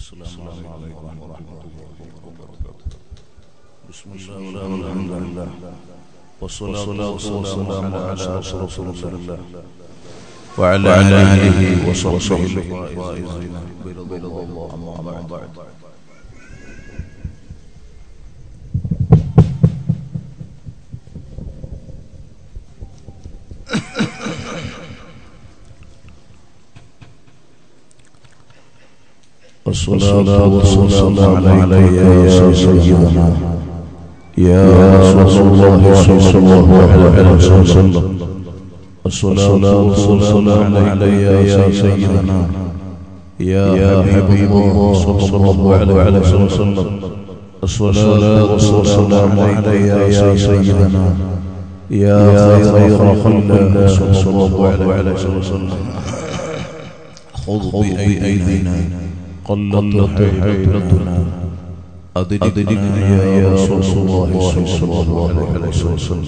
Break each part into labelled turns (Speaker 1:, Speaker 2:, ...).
Speaker 1: السلام عليكم ورحمة الله وبركاته بسم الله والحمد لله والصلاة والسلام على أشرف رسول الله وعلى آله وصحبه الفائزين برضا الله أما بعد الصلاة والسلام عليك يا سيدنا يا رسول الله صلى الله عليه وسلم الصلاة والسلام عليك يا سيدنا يا حبيب الله صلى الله عليه وسلم الصلاة والسلام عليك يا سيدنا يا خير خلق الله صلى الله عليه وسلم خذ بأيدينا قلت حيلتنا أدركنا يا رسول الله صلى الله عليه وسلم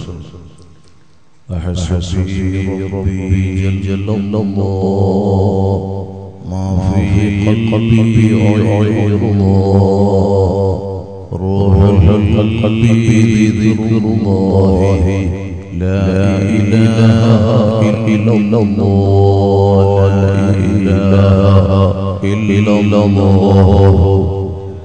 Speaker 1: أحسبي ربي جل الله ما في قلبي غير الله روح قلبي ذكر الله لا إله إلا الله لا إله إلا الله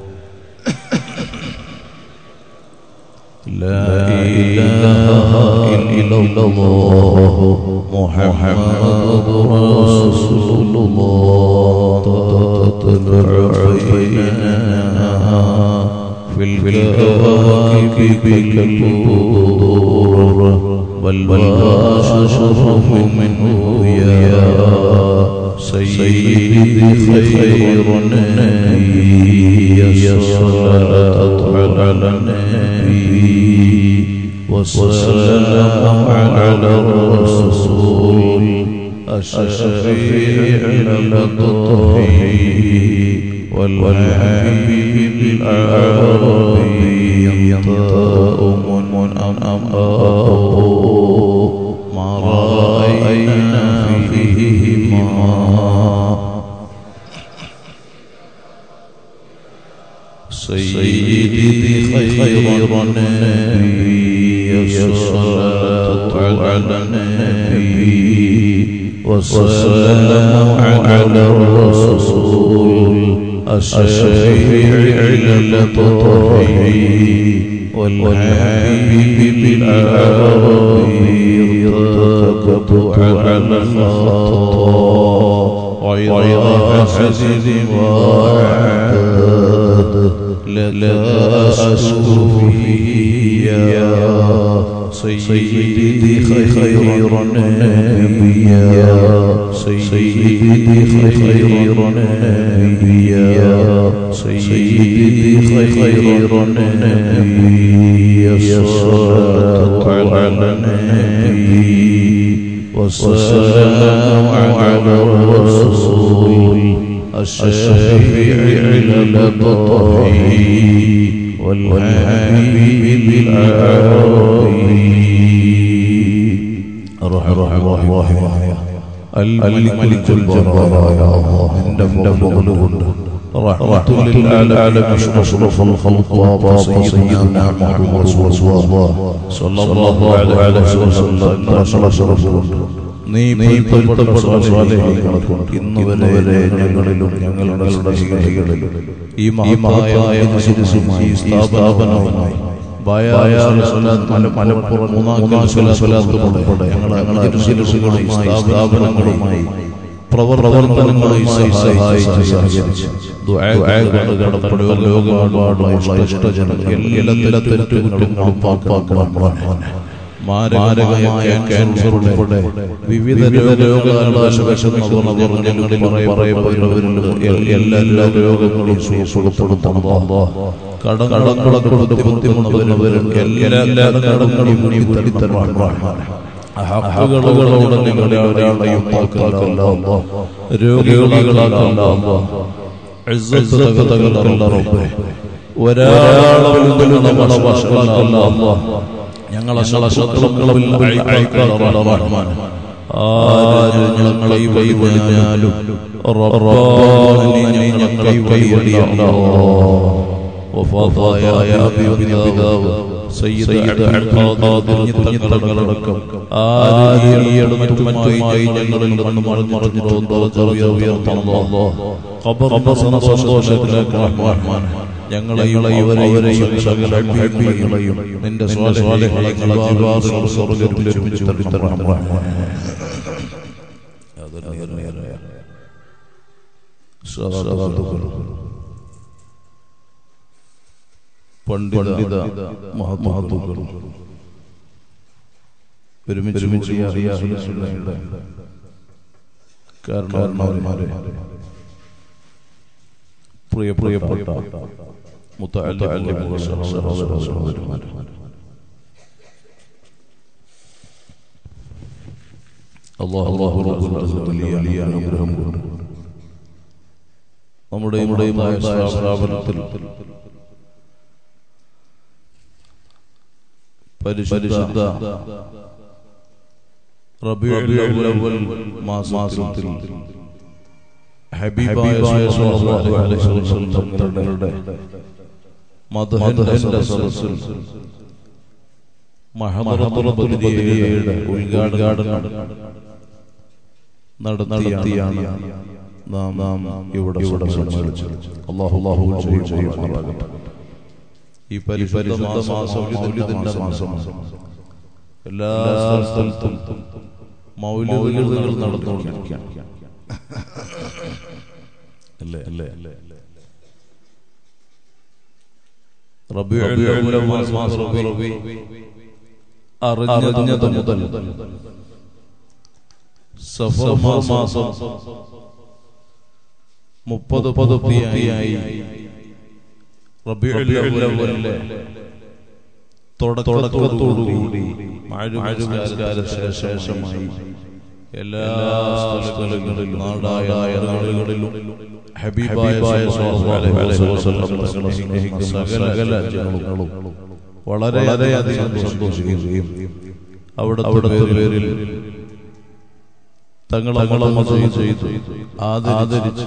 Speaker 1: لا إله إلا الله محمد رسول الله تطلع عيننا في الكواكب كالبدور بل واشرف منه يا سيدي خير النبي الصلاة على النبي والسلام على الرسول الشفيع للطهي والحبيب العربي ينطأ من أمأه ما رأينا فيهما سيدي خير النبي الصلاة على النبي والسلام على الرسول الشفيع للطهي والحبيب العربي ارتكبت على الخطا غير حسد وعدد لا أسكو فيه يا سيدي خير النبي يا سيدي خير النبي يا سيدي خير النبي الصلاة على النبي والسلام على الرسول الشفيع للطهي والحبيب العربي الرحمن الرحيم الملك الجبار يا الله عند فضلك رحمة للعالم أشرف الخلق وابا سيدنا محمد رسول الله صلى الله عليه وسلم أشرف നീ ഇന്ന് വരെ ഞങ്ങളിലും ഞങ്ങളുടെ സ്നേഹികളിലും ഈ മഹത്തായ മജിലിസുമായി സ്ഥാപനവുമായി മലപ്പുറം മൂന്നാം സ്വലാത്തുകളുടെ ഞങ്ങളെ മജിലിസുകളുമായി സ്ഥാപനങ്ങളുമായി പ്രവർത്തനങ്ങളുമായി സഹായിച്ച് സഹകരിച്ച് കടപ്പെടുക ലോകമെമ്പാടുമുള്ള ഇഷ്ടജനങ്ങൾ എല്ലാ തെറ്റുകുറ്റങ്ങളും പാപ്പാക്കണം മാരകമായ ക്യാൻസർ ഉൾപ്പെടെ വിവിധ രോഗനാശവശങ്ങൾ ഞങ്ങളിൽ പറയപ്പെടുന്നവരിലും എല്ലാ എല്ലാ രോഗങ്ങളും സുഖപ്പെടുത്തണം കടം കടങ്ങളെ കൊടുത്ത് ബുദ്ധിമുട്ടുന്നവരും എല്ലാ എല്ലാ കടങ്ങളും നീ വീട്ടിത്തരണം ഹക്കുകളോടെ നിങ്ങളെ ഒരാളെയും നോക്കല്ല രോഗികളാകല്ല ഒരാളെ നമ്മളെ വശമല്ല ഞങ്ങളെ ശത്രുക്കളും റഹ്മാൻ ആര് ഞങ്ങളെ കൈവടിഞ്ഞാലും റബ്ബാനി ഞങ്ങളെ കൈവടിയല്ലോ വഫാത്തായ അഭിപിതാവ് സയ്യിദ് അബ്ദുൽ ഖാദിർ തങ്ങളടക്കം ആരിയടും മറ്റുമായി ഞങ്ങളിൽ നിന്ന് മറഞ്ഞിട്ടുണ്ടോ ഉയർത്തണമല്ലോ ഖബർ സന്തോഷത്തിലേക്ക് റഹ്മാൻ ഞങ്ങളെയും അവരെയും സകല മുഹബ്ബീങ്ങളെയും നിന്റെ സ്വാലിഹീങ്ങളെ ജിവാറുകൾ സ്വർഗ്ഗത്തിൽ ഒരുമിച്ച് തരണം റഹ്മാൻ പണ്ഡിത മഹത്മഹത്തുക്കൾ ഒരുമിച്ച് അറിയാറുടെ കാരണവന്മാരെ പ്രിയ പ്രിയപ്പെട്ട മുത്തഅല്ലിമുകൾ സഹോദര സഹോദരന്മാരെ അല്ലാഹു അല്ലാഹു റബ്ബുൽ അസീസ് വലിയ അനുഗ്രഹം കൊണ്ട് നമ്മുടെ നമ്മുടെ സ്ഥാപനത്തിൽ പരിശുദ്ധ റബീഉൽ അവ്വൽ മാസത്തിൽ ഹബീബായ സ്വല്ലല്ലാഹു അലൈഹി വസല്ലം തങ്ങളുടെ മദ്ഹന്റെ സദസ്സിൽ മഹദറത്തുൽ ബദരിയയുടെ ഉദ്ഘാടനം നടത്തിയാണ് നാം നാം ഇവിടെ ഇവിടെ സമ്മേളിച്ചത് അല്ലാഹു അല്ലാഹു ചെയ്യുമാറാകട്ടെ ഈ പരിശുദ്ധ മാസം മൗലിദിന്റെ മാസമാണ് എല്ലാ സ്ഥലത്തും മൗലിദുകൾ നടന്നുകൊണ്ടിരിക്കുകയാണ് അല്ലേ അല്ലേ റബീഉൽ അവ്വൽ മാസം റബീ അറിഞ്ഞത് മുതൽ സഫർ മാസം മുപ്പത് പതുപ്പിയായി റബീഉൽ അവ്വലിലെ തുടക്കത്തോടുകൂടി മഴകാല ശേഷമായി എല്ലാ സ്ഥലങ്ങളിലും നാടായ നാടുകളിലും ഹബീബായ സകല ജനങ്ങളും വളരെയധികം സന്തോഷിക്കുകയും അവിടെ അവിടെ പേരിൽ തങ്ങൾ തങ്ങളെ ചെയ്തു ആദരിച്ച്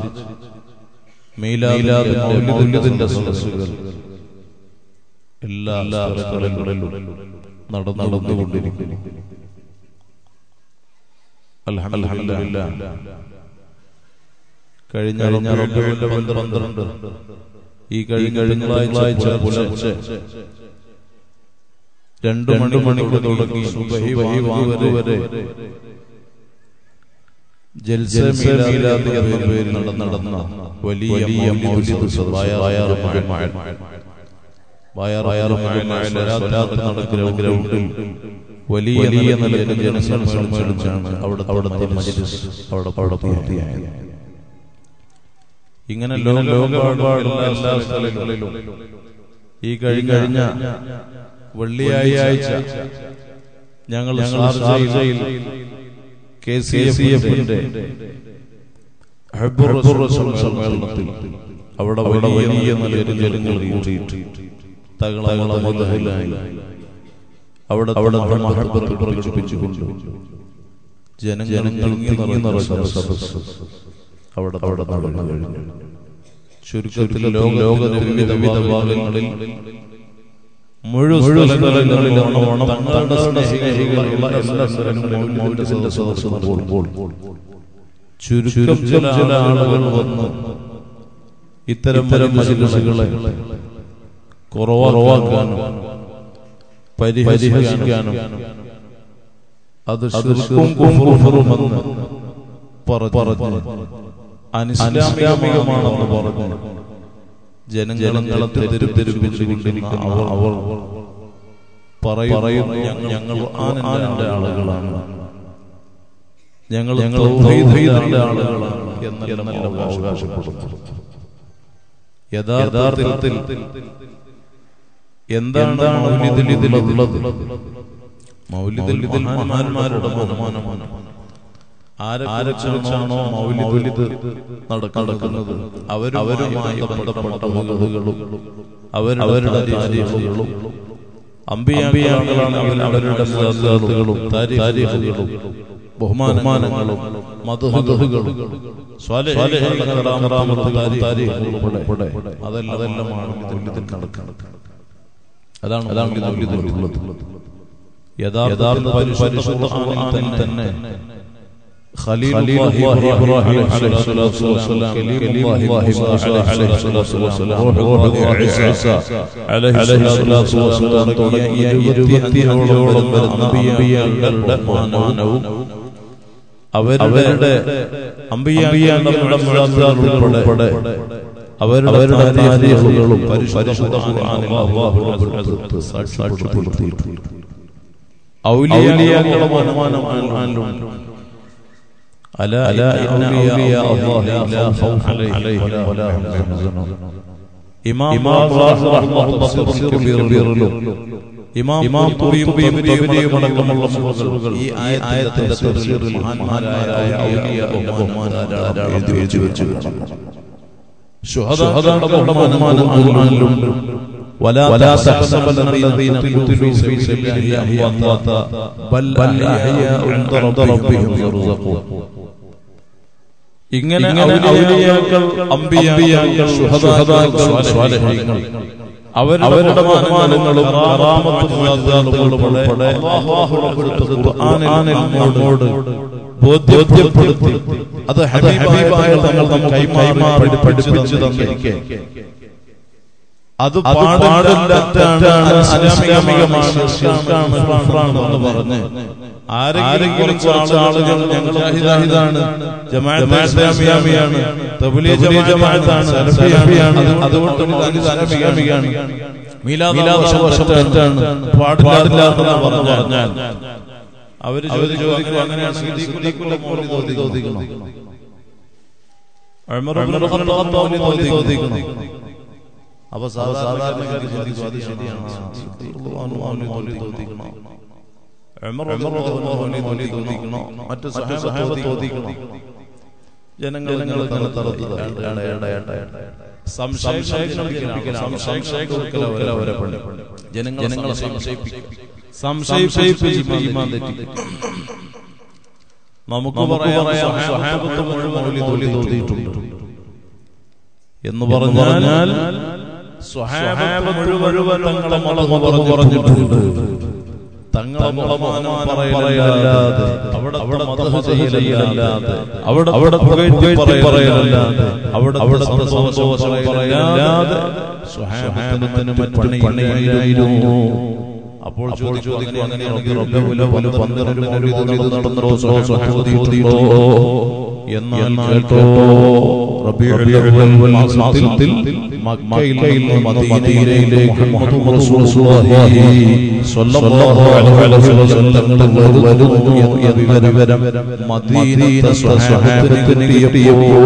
Speaker 1: മീലാദിന്റെ സദസ്സുകൾ എല്ലാ സ്ഥലങ്ങളിലും നടന്നുകൊണ്ടിരിക്കുന്നു അൽഹംദുലില്ലാ കഴിഞ്ഞ റബീഉൽ പന്ത്രണ്ട് ഈ കഴിഞ്ഞ കഴിഞ്ഞ പുലർച്ചെ രണ്ടു മണി മണിക്ക് തുടങ്ങി സുബഹി വാങ്ങു വരെ ജൽസ മീലാദ് എന്ന പേരിൽ നടന്ന വലിയ മൗലിദ് നടക്കുന്ന ഗ്രൗണ്ടിൽ വലിയ വലിയ നിലയിൽ ജനങ്ങൾ സമ്മേളിച്ചാണ് അവിടെ അവിടുത്തെ മജ്ലിസ് അവിടെ അവിടെ പൂർത്തിയായത് ഇങ്ങനെ ലോകമെമ്പാടുള്ള എല്ലാ സ്ഥലങ്ങളിലും ഈ കഴിഞ്ഞ കഴിഞ്ഞ വെള്ളിയാഴ്ച ഞങ്ങൾ ഷാർജയിൽ കെ സി എഫിന്റെ സമ്മേളനത്തിൽ അവിടെ അവിടെ വലിയ നിലയിൽ ജനങ്ങൾ കൂടിയിട്ട് തകളകള മതഹിലായി അവിടെ അവിടെ മഹബത്ത് പ്രകടിപ്പിച്ചുകൊണ്ട് ജനങ്ങൾ തിങ്ങി നിറഞ്ഞ സദസ്സ് അവിടെ അവിടെ നടന്നു കഴിഞ്ഞു ചുരുക്കത്തിൽ ലോക ലോകത്തിന്റെ വിവിധ ഭാഗങ്ങളിൽ മുഴുവൻ സ്ഥലങ്ങളിലും ഓണം തങ്ങളുടെ സ്നേഹികളുള്ള എല്ലാ സ്ഥലങ്ങളിലും മൗലിദിന്റെ സദസ്സ് നടക്കുമ്പോൾ ചുരുക്കം ചില ആളുകൾ വന്ന് ഇത്തരം തരം മജിലിസുകളെ കുറവാക്കാനും പരിഹരിക്കാനും അത് ശിർക്കും കുഫറുമെന്ന് പറഞ്ഞു അനിസ്ലാമികമാണെന്ന് പറഞ്ഞു ജനങ്ങളെ തെരുതെരുപ്പിച്ചുകൊണ്ടിരുന്ന അവർ അവർ പറയുന്നു ഞങ്ങൾ ആനന്റെ ആളുകളാണ് ഞങ്ങൾ ഞങ്ങൾ ആളുകളാണ് എന്നെല്ലാം അവകാശപ്പെടുന്നു യഥാർത്ഥത്തിൽ എന്താണ് മൗലിദിൽ ഇതിലുള്ളത് മൗലിദിൽ ഇതിൽ മഹാന്മാരുടെ ബഹുമാനമാണ് ആരൊക്കെയാണോ മൗലിദ് നടക്കുന്നത് അവരുമായി ബന്ധപ്പെട്ട വകകളും അവർ അവരുടെ താരീഖുകളും അമ്പിയാക്കളാണെങ്കിൽ അവരുടെ സിദ്ധാന്തങ്ങളും താരീഖുകളും ബഹുമാനങ്ങളും മധുഹുകളും സ്വാലിഹീങ്ങളുടെ കറാമത്ത് താരീഖുകൾ ഉൾപ്പെടെ അതെല്ലാം അതെല്ലാമാണ് മൗലിദിൽ നടക്കുന്നത് അതാണ് അതാണ് മൗലിദിലുള്ളത് യഥാർത്ഥ പരിശുദ്ധ ഖുർആനിൽ തന്നെ ഖലീലുല്ലാഹി ഇബ്രാഹിം അലൈഹി സ്വലാത്തു വസ്സലാം കലീമുല്ലാഹി മൂസ അലൈഹി സ്വലാത്തു വസ്സലാം റൂഹുല്ലാഹി ഈസ അലൈഹി സ്വലാത്തു വസ്സലാം തുടങ്ങിയ ഇരുപത്തിയഞ്ചോളം വരുന്ന അമ്പിയാക്കളുടെ മാനവും അവരുടെ അമ്പിയാക്കളുടെ ഉൾപ്പെടെ അവരുടെ താരീഖുകളും പരിശുദ്ധ ഖുർആനിൽ അല്ലാഹു റബ്ബുൽ ഇസ്സത്ത് സാക്ഷ്യപ്പെടുത്തിയിട്ടുണ്ട് ഔലിയാക്കളുടെ ബഹുമാനം ഖുർആനിലുണ്ട് ألا ألا إن أولياء الله لا خوف عليهم ولا هم يحزنون إمام إمام رافع رحمه الله تفسير كبير له ഇമാം ഇമാം തുബിയും തബരിയും അടക്കമുള്ള മുഫസ്സിറുകൾ ഈ ആയത്തിന്റെ തഫ്സീറിൽ മഹാന്മാരായ ഔലിയാക്കളുടെ ബഹുമാനം എഴുതി വെച്ച് വെച്ച് ശുഹദാക്കളുടെ ബഹുമാനം ഖുർആനിലുണ്ട് ولا ولا تحسبن الذين قتلوا في سبيل الله امواتا بل احياء عند ربهم يرزقون ഇങ്ങനെ ഔലിയാക്കൾ അമ്പിയാക്കൾ ശുഹദാക്കൾ സ്വാലിഹീങ്ങൾ അവരുടെ ബഹുമാനങ്ങളും കറാമത്തും വാഗ്ദാനങ്ങളും ഉൾപ്പെടെ അല്ലാഹു റബ്ബുൽ ഖുർആനിൽ നമ്മോട് ബോധ്യപ്പെടുത്തി അത് ഹബീബായ തങ്ങൾ നമുക്ക് കൈമാറി പഠിപ്പിച്ചു തന്നിരിക്കെ അത് പാടില്ല തെറ്റാണ് അനിസ്ലാമികമാണ് ശിർക്കാണ് കുഫ്റാണ് എന്ന് പറഞ്ഞ് ആരെങ്കിലും കുറച്ച് ആളുകൾ ഞങ്ങൾ മുജാഹിദാണ് ജമാഅത്ത് ഇസ്ലാമിയാണ് തബ്ലീഗ് ജമാഅത്താണ് സലഫിയാണ് അതുകൊണ്ട് ഇത് അനിസ്ലാമികമാണ് മീലാദാഘോഷം തെറ്റാണ് പാടില്ല എന്ന് പറഞ്ഞാൽ അവര് ചോദിക്കും അങ്ങനെയാണ് സിദ്ദീഖുൽ മൗലിദ് ഓതിക്കണം ഉമർ ഇബ്നുൽ ഖത്താബ് മൗലിദ് ഓതിക്കണം അപ്പൊ സാധാരണക്കാർക്ക് ചിന്തിക്കും അത് ശരിയാണ് മറ്റു സഹാബത്ത് ഓദിക്കണോ ജനങ്ങൾ ജനങ്ങളെ നമുക്ക് പറയാം സഹാബത്ത് മുഴുവൻ തോതിയിട്ടുണ്ട് എന്ന് പറഞ്ഞാൽ മുഴുവൻ തങ്ങളെ പറഞ്ഞിട്ടുണ്ട് തങ്ങളെ ബഹുമാനം പറയലല്ലാതെ അവിടെ അവിടെ മതഹ് ചെയ്യലല്ലാതെ അവിടെ അവിടെ പുകഴ്ത്തി പറയലല്ലാതെ അവിടെ അവിടെ സന്തോഷം പറയലല്ലാതെ സ്വഹാബത്തിന് മറ്റു പണിയായിരുന്നു അപ്പോൾ ചോദിക്കും അങ്ങനെയാണെങ്കിൽ റബ്ബുല വല പന്ത്രണ്ടിന് ഒരു മൗലിദ് നടന്നോ സ്വഹാബത്തിയോ എന്നാൽ കേട്ടോ റബീഉൽ അവ്വൽ മാസത്തിൽ മക്കയിൽ നിന്ന് മദീനയിലേക്ക് മുഹമ്മദ് റസൂലുള്ളാഹി സ്വല്ലല്ലാഹു അലൈഹി വസല്ലം വരുന്നു എന്ന വിവരം മദീനത്തെ സ്വഹാബത്തിന് കിട്ടിയപ്പോൾ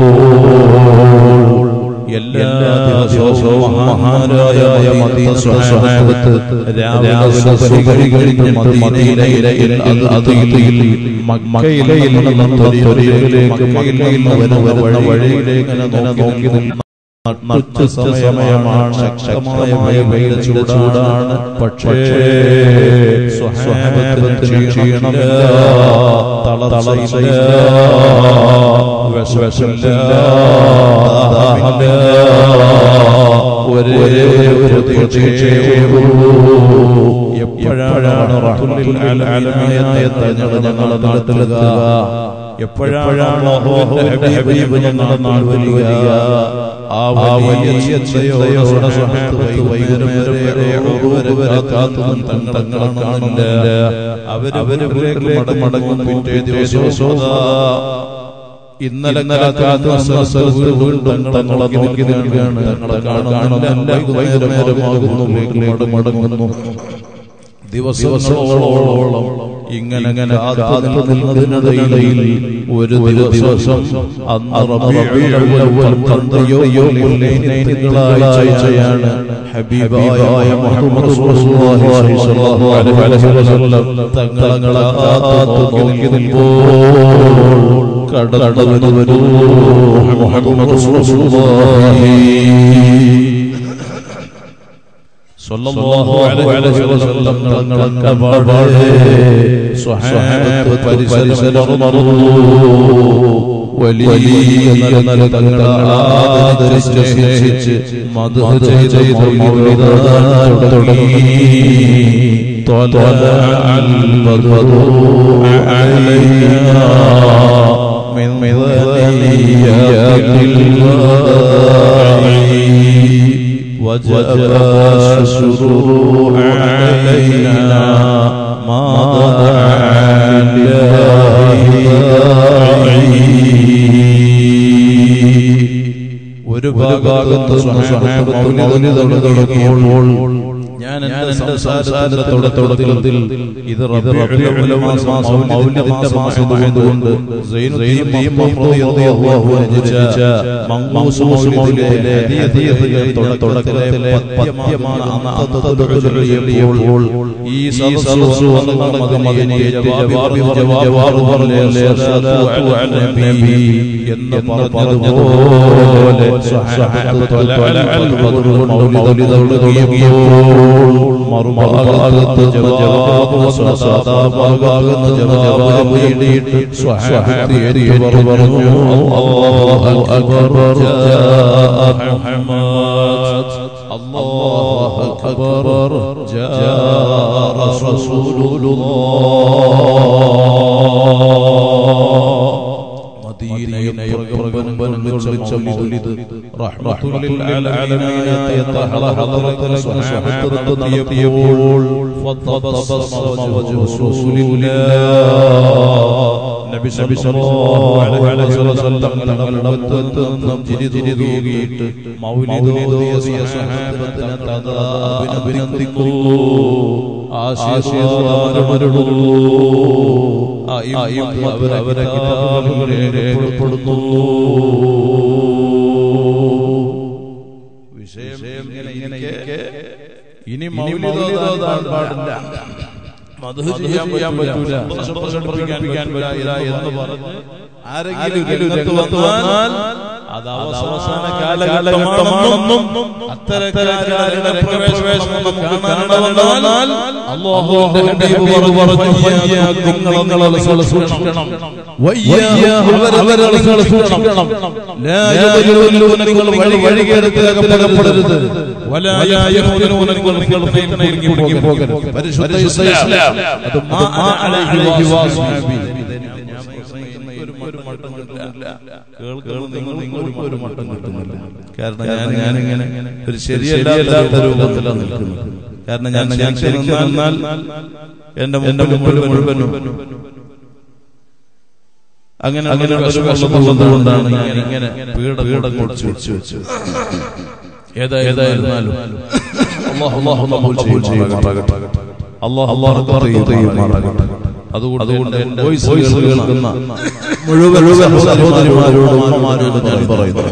Speaker 1: എല്ലാ ദിവസവും മഹാനായ മദീന സ്വഹാബത്ത് രാവിലെ സുബഹി കഴിഞ്ഞ് മദീനയിലെ അതിയിൽ മക്കയിലെ നിന്ന് തൊരിയിലേക്ക് മക്കയിൽ നിന്ന് വരുന്ന വഴിയിലേക്ക് നോക്കി നട്ടുച്ച സമയമാണ് ശക്തമായ വെയിൽ ചൂടാണ് പക്ഷേ സ്വഹാബത്തിന് ക്ഷീണമില്ല തളതളയില്ല വിഷവില്ല ഒരേ ഒരു എപ്പോഴാണ് ഞങ്ങൾ നടത്തുക എപ്പോഴാണ് ഹബീബ് ഞങ്ങളുടെ നാൾ വരിക ആ വലിയ ചിന്തയോടെ സ്വഹബത്ത് വൈകുന്നേരം വരെ കാത്തും തങ്ങളെ കാണില്ല അവരവരിലേക്ക് മടങ്ങും പിറ്റേ ദിവസം ഇന്നലെ വീണ്ടും തങ്ങളെ നോക്കി നിൽക്കുകയാണ് തങ്ങളെ കാണുന്നില്ല വൈകുന്നേരമാകുന്നു വീട്ടിലേക്ക് മടങ്ങുന്നു ദിവസങ്ങളോളം ഇങ്ങനെ ഇങ്ങനെ കാത്തു നിന്നതിനിടയിൽ ഒരു ദിവസം അന്ന് റബീഉൽ അവ്വൽ തന്ത്രയോ തിങ്കളാഴ്ചയാണ് ഹബീബായ മുഹമ്മദ് റസൂലുള്ളാഹി സ്വല്ലല്ലാഹു അലൈഹി വസല്ലം തങ്ങളെ കാത്തു നോക്കി നിൽക്കുമ്പോൾ കടന്നു വരൂ മുഹമ്മദ് റസൂലുള്ളാഹി സല്ലല്ലാഹു അലൈഹി വസല്ലം തങ്ങളൊക്കെ പാടെ സ്വഹാബത്ത് പരിസരം മറന്നു വലിയ നല്ല തങ്ങളെ ആദരിച്ച് സ്നേഹിച്ച് മധു ചെയ്ത് മൗലിദാൻ തുടങ്ങി طلع البدر علينا من ثنيات الوداع وجب السرور علينا ما دعا لله ഒരു ഭാഗത്ത് മൗലിദ് തുടങ്ങിയപ്പോൾ ഞാൻ എന്റെ സംസാരത്തിന്റെ തുടക്കത്തിൽ ഇത് റബീഉൽ മാസം മൗലിദിന്റെ മാസമായതുകൊണ്ട് സൈനുദ്ദീൻ റളിയല്ലാഹു അൻഹു രചിച്ച മങ്കൂസ് മൗലിദിലെ ഹദീസുകൾ തുടക്കത്തിലെ പദ്യമാണ് അന്ന് അന്തത്തിൽ ചൊല്ലിയപ്പോൾ ഈ സദസ്സു വന്ന മദനിയെ ജവാബ് ജവാബ് പറഞ്ഞല്ലേ സല്ലല്ലാഹു അലൈഹി നബി എന്ന് പറഞ്ഞതുപോലെ സഹാബത്ത് തലഅൽ ബദറു മൗലിദ് തുടങ്ങിയപ്പോൾ മറുഭാഗത്ത് ജവാബ് സദാഭാഗത്ത് ജവാബ് എഴുതിയിട്ട് സ്വഹാബി ഏറ്റു പറഞ്ഞു അല്ലാഹു അക്ബർ ജാഅ മുഹമ്മദ് അല്ലാഹു അക്ബർ ജാഅ റസൂലുള്ളാഹ് മദീനയെ പ്രകമ്പനം മൗലിദ് റഹ്മത്തുൽ ആലമീനായ ഹളഹളത്തിൽ സ്വഹാബത്ത് നടത്തിയപ്പോൾ ഫതബസ്സമ വജ്ഹു റസൂലില്ലാഹ് നബി സല്ലല്ലാഹു അലൈഹി വസല്ലം തങ്ങളുടെ അടുത്ത് നിന്നും ചിരി ചിരി തൂകിയിട്ട് മൗലിദ് ഓതിയ സ്വഹാബത്തിനെ തഥാ അഭിനന്ദിക്കൂ ആശീർവാദമരുളൂ അവർ അവരെ കിതാബുകളെ രേഖപ്പെടുത്തുന്നു വിഷയം ഇങ്ങനെ ഇനി മൗലിദോദാൻ പാടില്ല മധു ചെയ്യാൻ പറ്റൂല പ്രകടിപ്പിക്കാൻ പറ്റില്ല എന്ന് പറഞ്ഞ് ആരെങ്കിലും രംഗത്ത് വന്നാൽ അത് അവസാന കാലഘട്ടമാണെന്നും അത്തരക്കാരുടെ പ്രവേശനം നമുക്ക് കാണണമെന്നാൽ അല്ലാഹുവിന്റെ ഹബീബ് പറഞ്ഞു നിങ്ങളെ സൂക്ഷിക്കണം അവരെ സൂക്ഷിക്കണം നിങ്ങൾ വഴി വഴികേടത്തിൽ അകപ്പെടരുത് നിങ്ങൾ കുടുങ്ങി പോകരുത് പരിശുദ്ധ ഇസ്ലാം അത് മാ അലൈഹി വസല്ലം ഒരു മട്ടം കിട്ടുന്നില്ല കാരണം ഞാൻ ഞാനിങ്ങനെ ഒരു ശരിയല്ലാത്ത രൂപത്തിലാണ് നിൽക്കുന്നത് കാരണം ഞാൻ ഞാൻ ശരിക്കും നിന്നാൽ എന്റെ എന്റെ മുമ്പിൽ മുഴുവനും അങ്ങനെ അങ്ങനെ വശമുള്ളതുകൊണ്ടാണ് ഞാൻ ഇങ്ങനെ പീഡ പീഡം കൊടുത്തു വെച്ചു വെച്ചു ഏതായിരുന്നാലും അള്ളാഹു അള്ളാഹു നമ്മൾ ചെയ്യുമാറാകട്ടെ അള്ളാഹു അള്ളാഹു ചെയ്യുമാറാകട്ടെ അതുകൊണ്ട് അതുകൊണ്ട് എന്റെ വോയിസ് കേൾക്കുന്ന മുഴുവൻ മുഴുവൻ സഹോദരിമാരോടും ഉമ്മമാരോടും ഞാൻ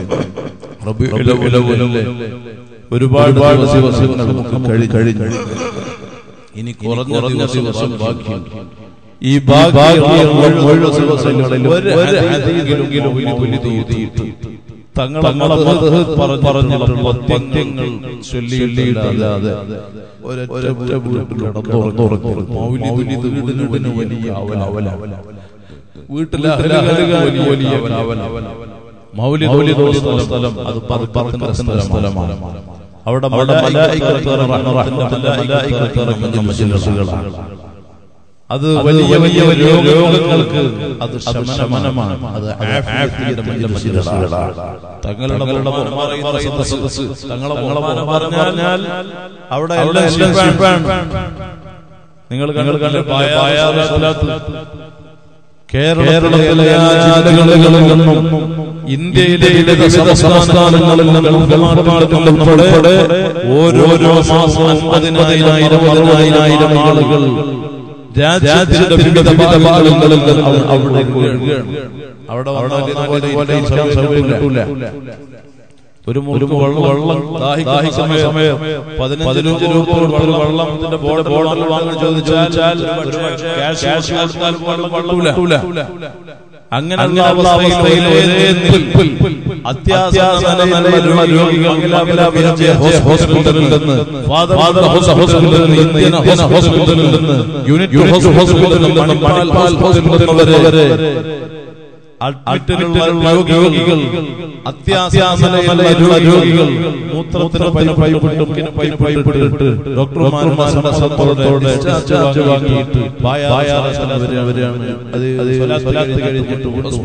Speaker 1: പറയുന്നു ഒരുപാട് ദിവസങ്ങൾ നമുക്ക് കഴി- കഴിഞ്ഞു ഇനി കുറഞ്ഞ ദിവസം ബാക്കിയുണ്ട് ഈ ബാക്കിയുള്ള മുഴുവൻ ദിവസങ്ങളിൽ ഒരു ഹദീസിലെങ്കിലും ഒരു പുലി തൂതിയിട്ട് തങ്ങളെ മതഹ് പറഞ്ഞിട്ടുള്ള പദ്യങ്ങൾ ചൊല്ലിയില്ലാതെ ഒരൊറ്റ വീട്ടിൽ കിടന്നുറങ്ങി മൗലിദ് വീടിന് വലിയ അവല വീട്ടിലെ അഹലുകാർക്ക് വലിയ അവല മൗലിദ് സ്ഥലം അത് പറക്കുന്ന സ്ഥലമാണ് അവിടെ മലായികത്ത് റഹ്മത്തിന്റെ മലായികത്ത് ഇറങ്ങുന്ന മജ്ലിസുകളാണ് അത് വലിയ വലിയ രോഗങ്ങൾക്ക് അത് ശമനമാണ് അത് ആഫിയത്തിന്റെ മജ്ലിസുകളാണ് തങ്ങളുടെ ബഹുമാനം പറയുന്ന സദസ്സ് തങ്ങളെ ബഹുമാനം പറഞ്ഞാൽ അവിടെ എല്ലാം ശിഫാണ്. നിങ്ങൾ നിങ്ങൾ കണ്ട പായാറ് സ്വലാത്ത് കേരളത്തിലെ എല്ലാ ജില്ലകളിൽ നിന്നും ഇന്ത്യയിലെ വിവിധ സംസ്ഥാനങ്ങളിൽ നിന്നും ഗൾഫുമാർക്കും ഉൾപ്പെടെ ഓരോരോ മാസവും പതിനായിരം പതിനായിരം ആളുകൾ രാജ്യത്തിന്റെ വിവിധ ഭാഗങ്ങളിൽ നിന്നും അവിടെ ഒഴുകുകയാണ്. അവിടെ വന്നാൽ ഇതുപോലെ ഇരിക്കാൻ സമയം കിട്ടൂല ഒരു മുറുക്ക് വെള്ളം വെള്ളം ദാഹിക്കുന്ന സമയം പതിനഞ്ച് രൂപ കൊടുത്ത് ഒരു വെള്ളത്തിന്റെ ബോർഡ് ബോർഡിൽ വാങ്ങാൻ ചോദിച്ചാൽ ഒരു ക്യാഷ് കൊടുത്താൽ പോലും വെള്ളം കിട്ടൂല അങ്ങനെയുള്ള അവസ്ഥയിൽ ഒരേ നിൽപ്പിൽ അത്യാസന്ന നിലയിലുള്ള രോഗികൾ വിജയ ഹോസ്പിറ്റലിൽ നിന്ന് ഫാദർ ഹോസ്പിറ്റലിൽ നിന്ന് ഇന്ത്യൻ ഹോസ്പിറ്റലിൽ നിന്ന് യൂണിറ്റ് ഹോസ്പിറ്റലിൽ നിന്ന് മണിപ്പാൽ ഹോസ്പിറ്റൽ വരെ അഡ്മിറ്റിലുള്ള രോഗികൾ അത്യാസനയിലുള്ള രോഗികൾ മൂത്രത്തിന് പൈപ്പിട്ടും പൈപ്പിട്ട് ഡോക്ടർമാരുടെ സമ്മതത്തോടെ ചാർജ് വാങ്ങിയിട്ട് വരെയാണ് അത് സ്വലാത്ത് കഴിഞ്ഞിട്ട്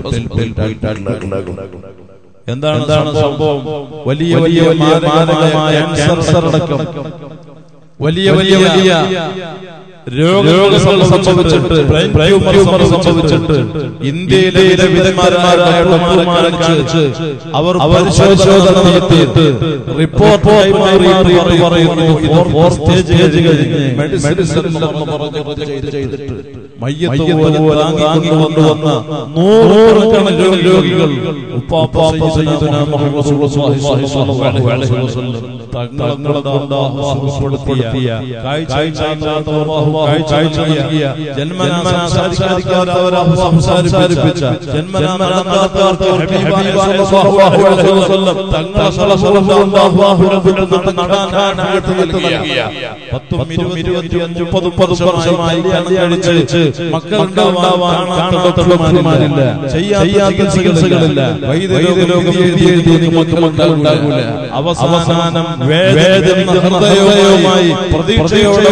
Speaker 1: എന്താണ് എന്താണ് സംഭവം വലിയ വലിയ മാരകമായ ക്യാൻസർ അടക്കം വലിയ വലിയ വലിയ രോഗം സംഭവിച്ചിട്ട് ട്യൂമർ സംഭവിച്ചിട്ട് ഇന്ത്യയിലെ വിദഗ്ധന്മാരായ ഡോക്ടർമാരെ കാണിച്ച് അവർ പരിശോധന നടത്തിയിട്ട് റിപ്പോർട്ട് പറയുന്നു ഇത് ഫോർ സ്റ്റേജ് കഴിഞ്ഞ് മെഡിസിൻ ചെയ്തിട്ട് മയ്യത്ത് പോലെ താങ്ങി കൊണ്ടുവന്ന നൂറുകണക്കിന് രോഗികൾ ഉപ്പാപ്പ സയ്യിദുനാ മുഹമ്മദ് റസൂലുള്ളാഹി സ്വല്ലല്ലാഹു അലൈഹി വസല്ലം തങ്ങളെ കൊണ്ട് സുഖപ്പെടുത്തിയ കാഴ്ചയില്ലാത്ത കാഴ്ച നൽകിയ ജന്മനാ സംസാരിക്കാത്തവരെ സംസാരിപ്പിച്ച ജന്മനാ നടക്കാത്തവർക്ക് ഹബീബായ സ്വല്ലല്ലാഹു അലൈഹി വസല്ലം തങ്ങളെ സ്വല്ലല്ലാഹു അലൈഹി വസല്ലം നടാൻ നൽകിയ പത്തും ഇരുപത്തിയഞ്ചും മുപ്പതും മുപ്പതും വർഷമായി കല്യാണം കഴിച്ച് മക്കളുണ്ടാവാൻ ഡോക്ടർമാരില്ല ചെയ്യാത്ത ചികിത്സകളില്ല വൈദ്യലോകം എഴുതി മക്കളുണ്ടാകൂല അവസാനം വേദന ഹൃദയവുമായി പ്രതീക്ഷയോടെ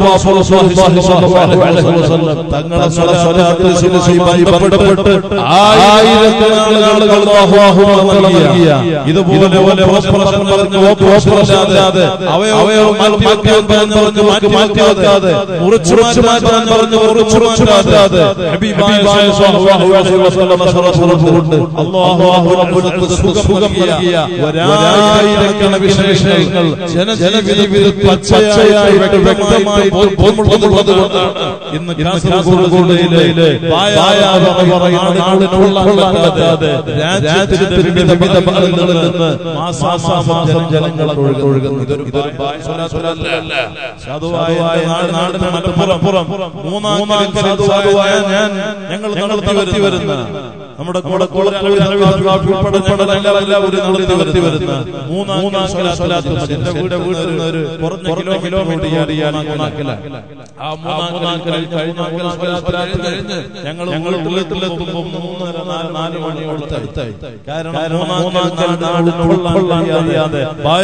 Speaker 1: തങ്ങളെ സ്വലാത്തുമായി ബന്ധപ്പെട്ട് ആയിരക്കണക്കിന് ആളുകൾ നൽകിയ ഇതുപോലെ ഓപ്പറേഷൻ പറഞ്ഞ് ഓപ്പറേഷൻ അല്ലാതെ അവയവം മാറ്റി വെക്കാൻ പറഞ്ഞ് മാറ്റി മാറ്റാതെ മുറിച്ചു മാറ്റാൻ പറഞ്ഞ് മുറിച്ചു മാറ്റാതെ ഹബീബായ സ്വല്ലല്ലാഹു അലൈഹി വസല്ലം സറഫുകൊണ്ട് അല്ലാഹു റബ്ബുൽ സുഖം നൽകിയ ഒരായിരക്കണക്കിന് വിശേഷങ്ങൾ ജനജീവിതത്തിൽ പച്ചയായിട്ട് വ്യക്തമായി ബോധ്യമുള്ളത് കൊണ്ടാണ് ഇന്ന് കാസർഗോഡ് ജില്ലയിലെ പായാതെ പറയുന്ന നാടിനുള്ള പറ്റാതെ രാജ്യത്തിന്റെ വിവിധ വിവിധ ഭാഗങ്ങളിൽ നിന്ന് മാസാമാസം ജനങ്ങൾ ഒഴുകുന്നു ഇതൊരു ഇതൊരു ബായ്സ്വലാത്തുലല്ല സാധുവായ നാടിന് മലപ്പുറം മൂന്നാം സാധുവായ ഞാൻ ഞങ്ങൾ നടത്തി വരുന്ന നമ്മുടെ കൂടെ നടത്തി വരുന്ന മൂന്നാം സ്വലാത്ത് എന്റെ വീട് വീട്ടിൽ ഒരു കുറഞ്ഞ കിലോമീറ്റർ ഓടിയാൽ ആ മൂന്നാം കഴിഞ്ഞ കഴിഞ്ഞ് ഞങ്ങൾ ഞങ്ങൾ വീട്ടിലെത്തുമ്പോൾ മൂന്നര നാല് നാല് മണിയോടത്തായി കാരണം മൂന്നാം നാടിനുള്ളറിയാതെ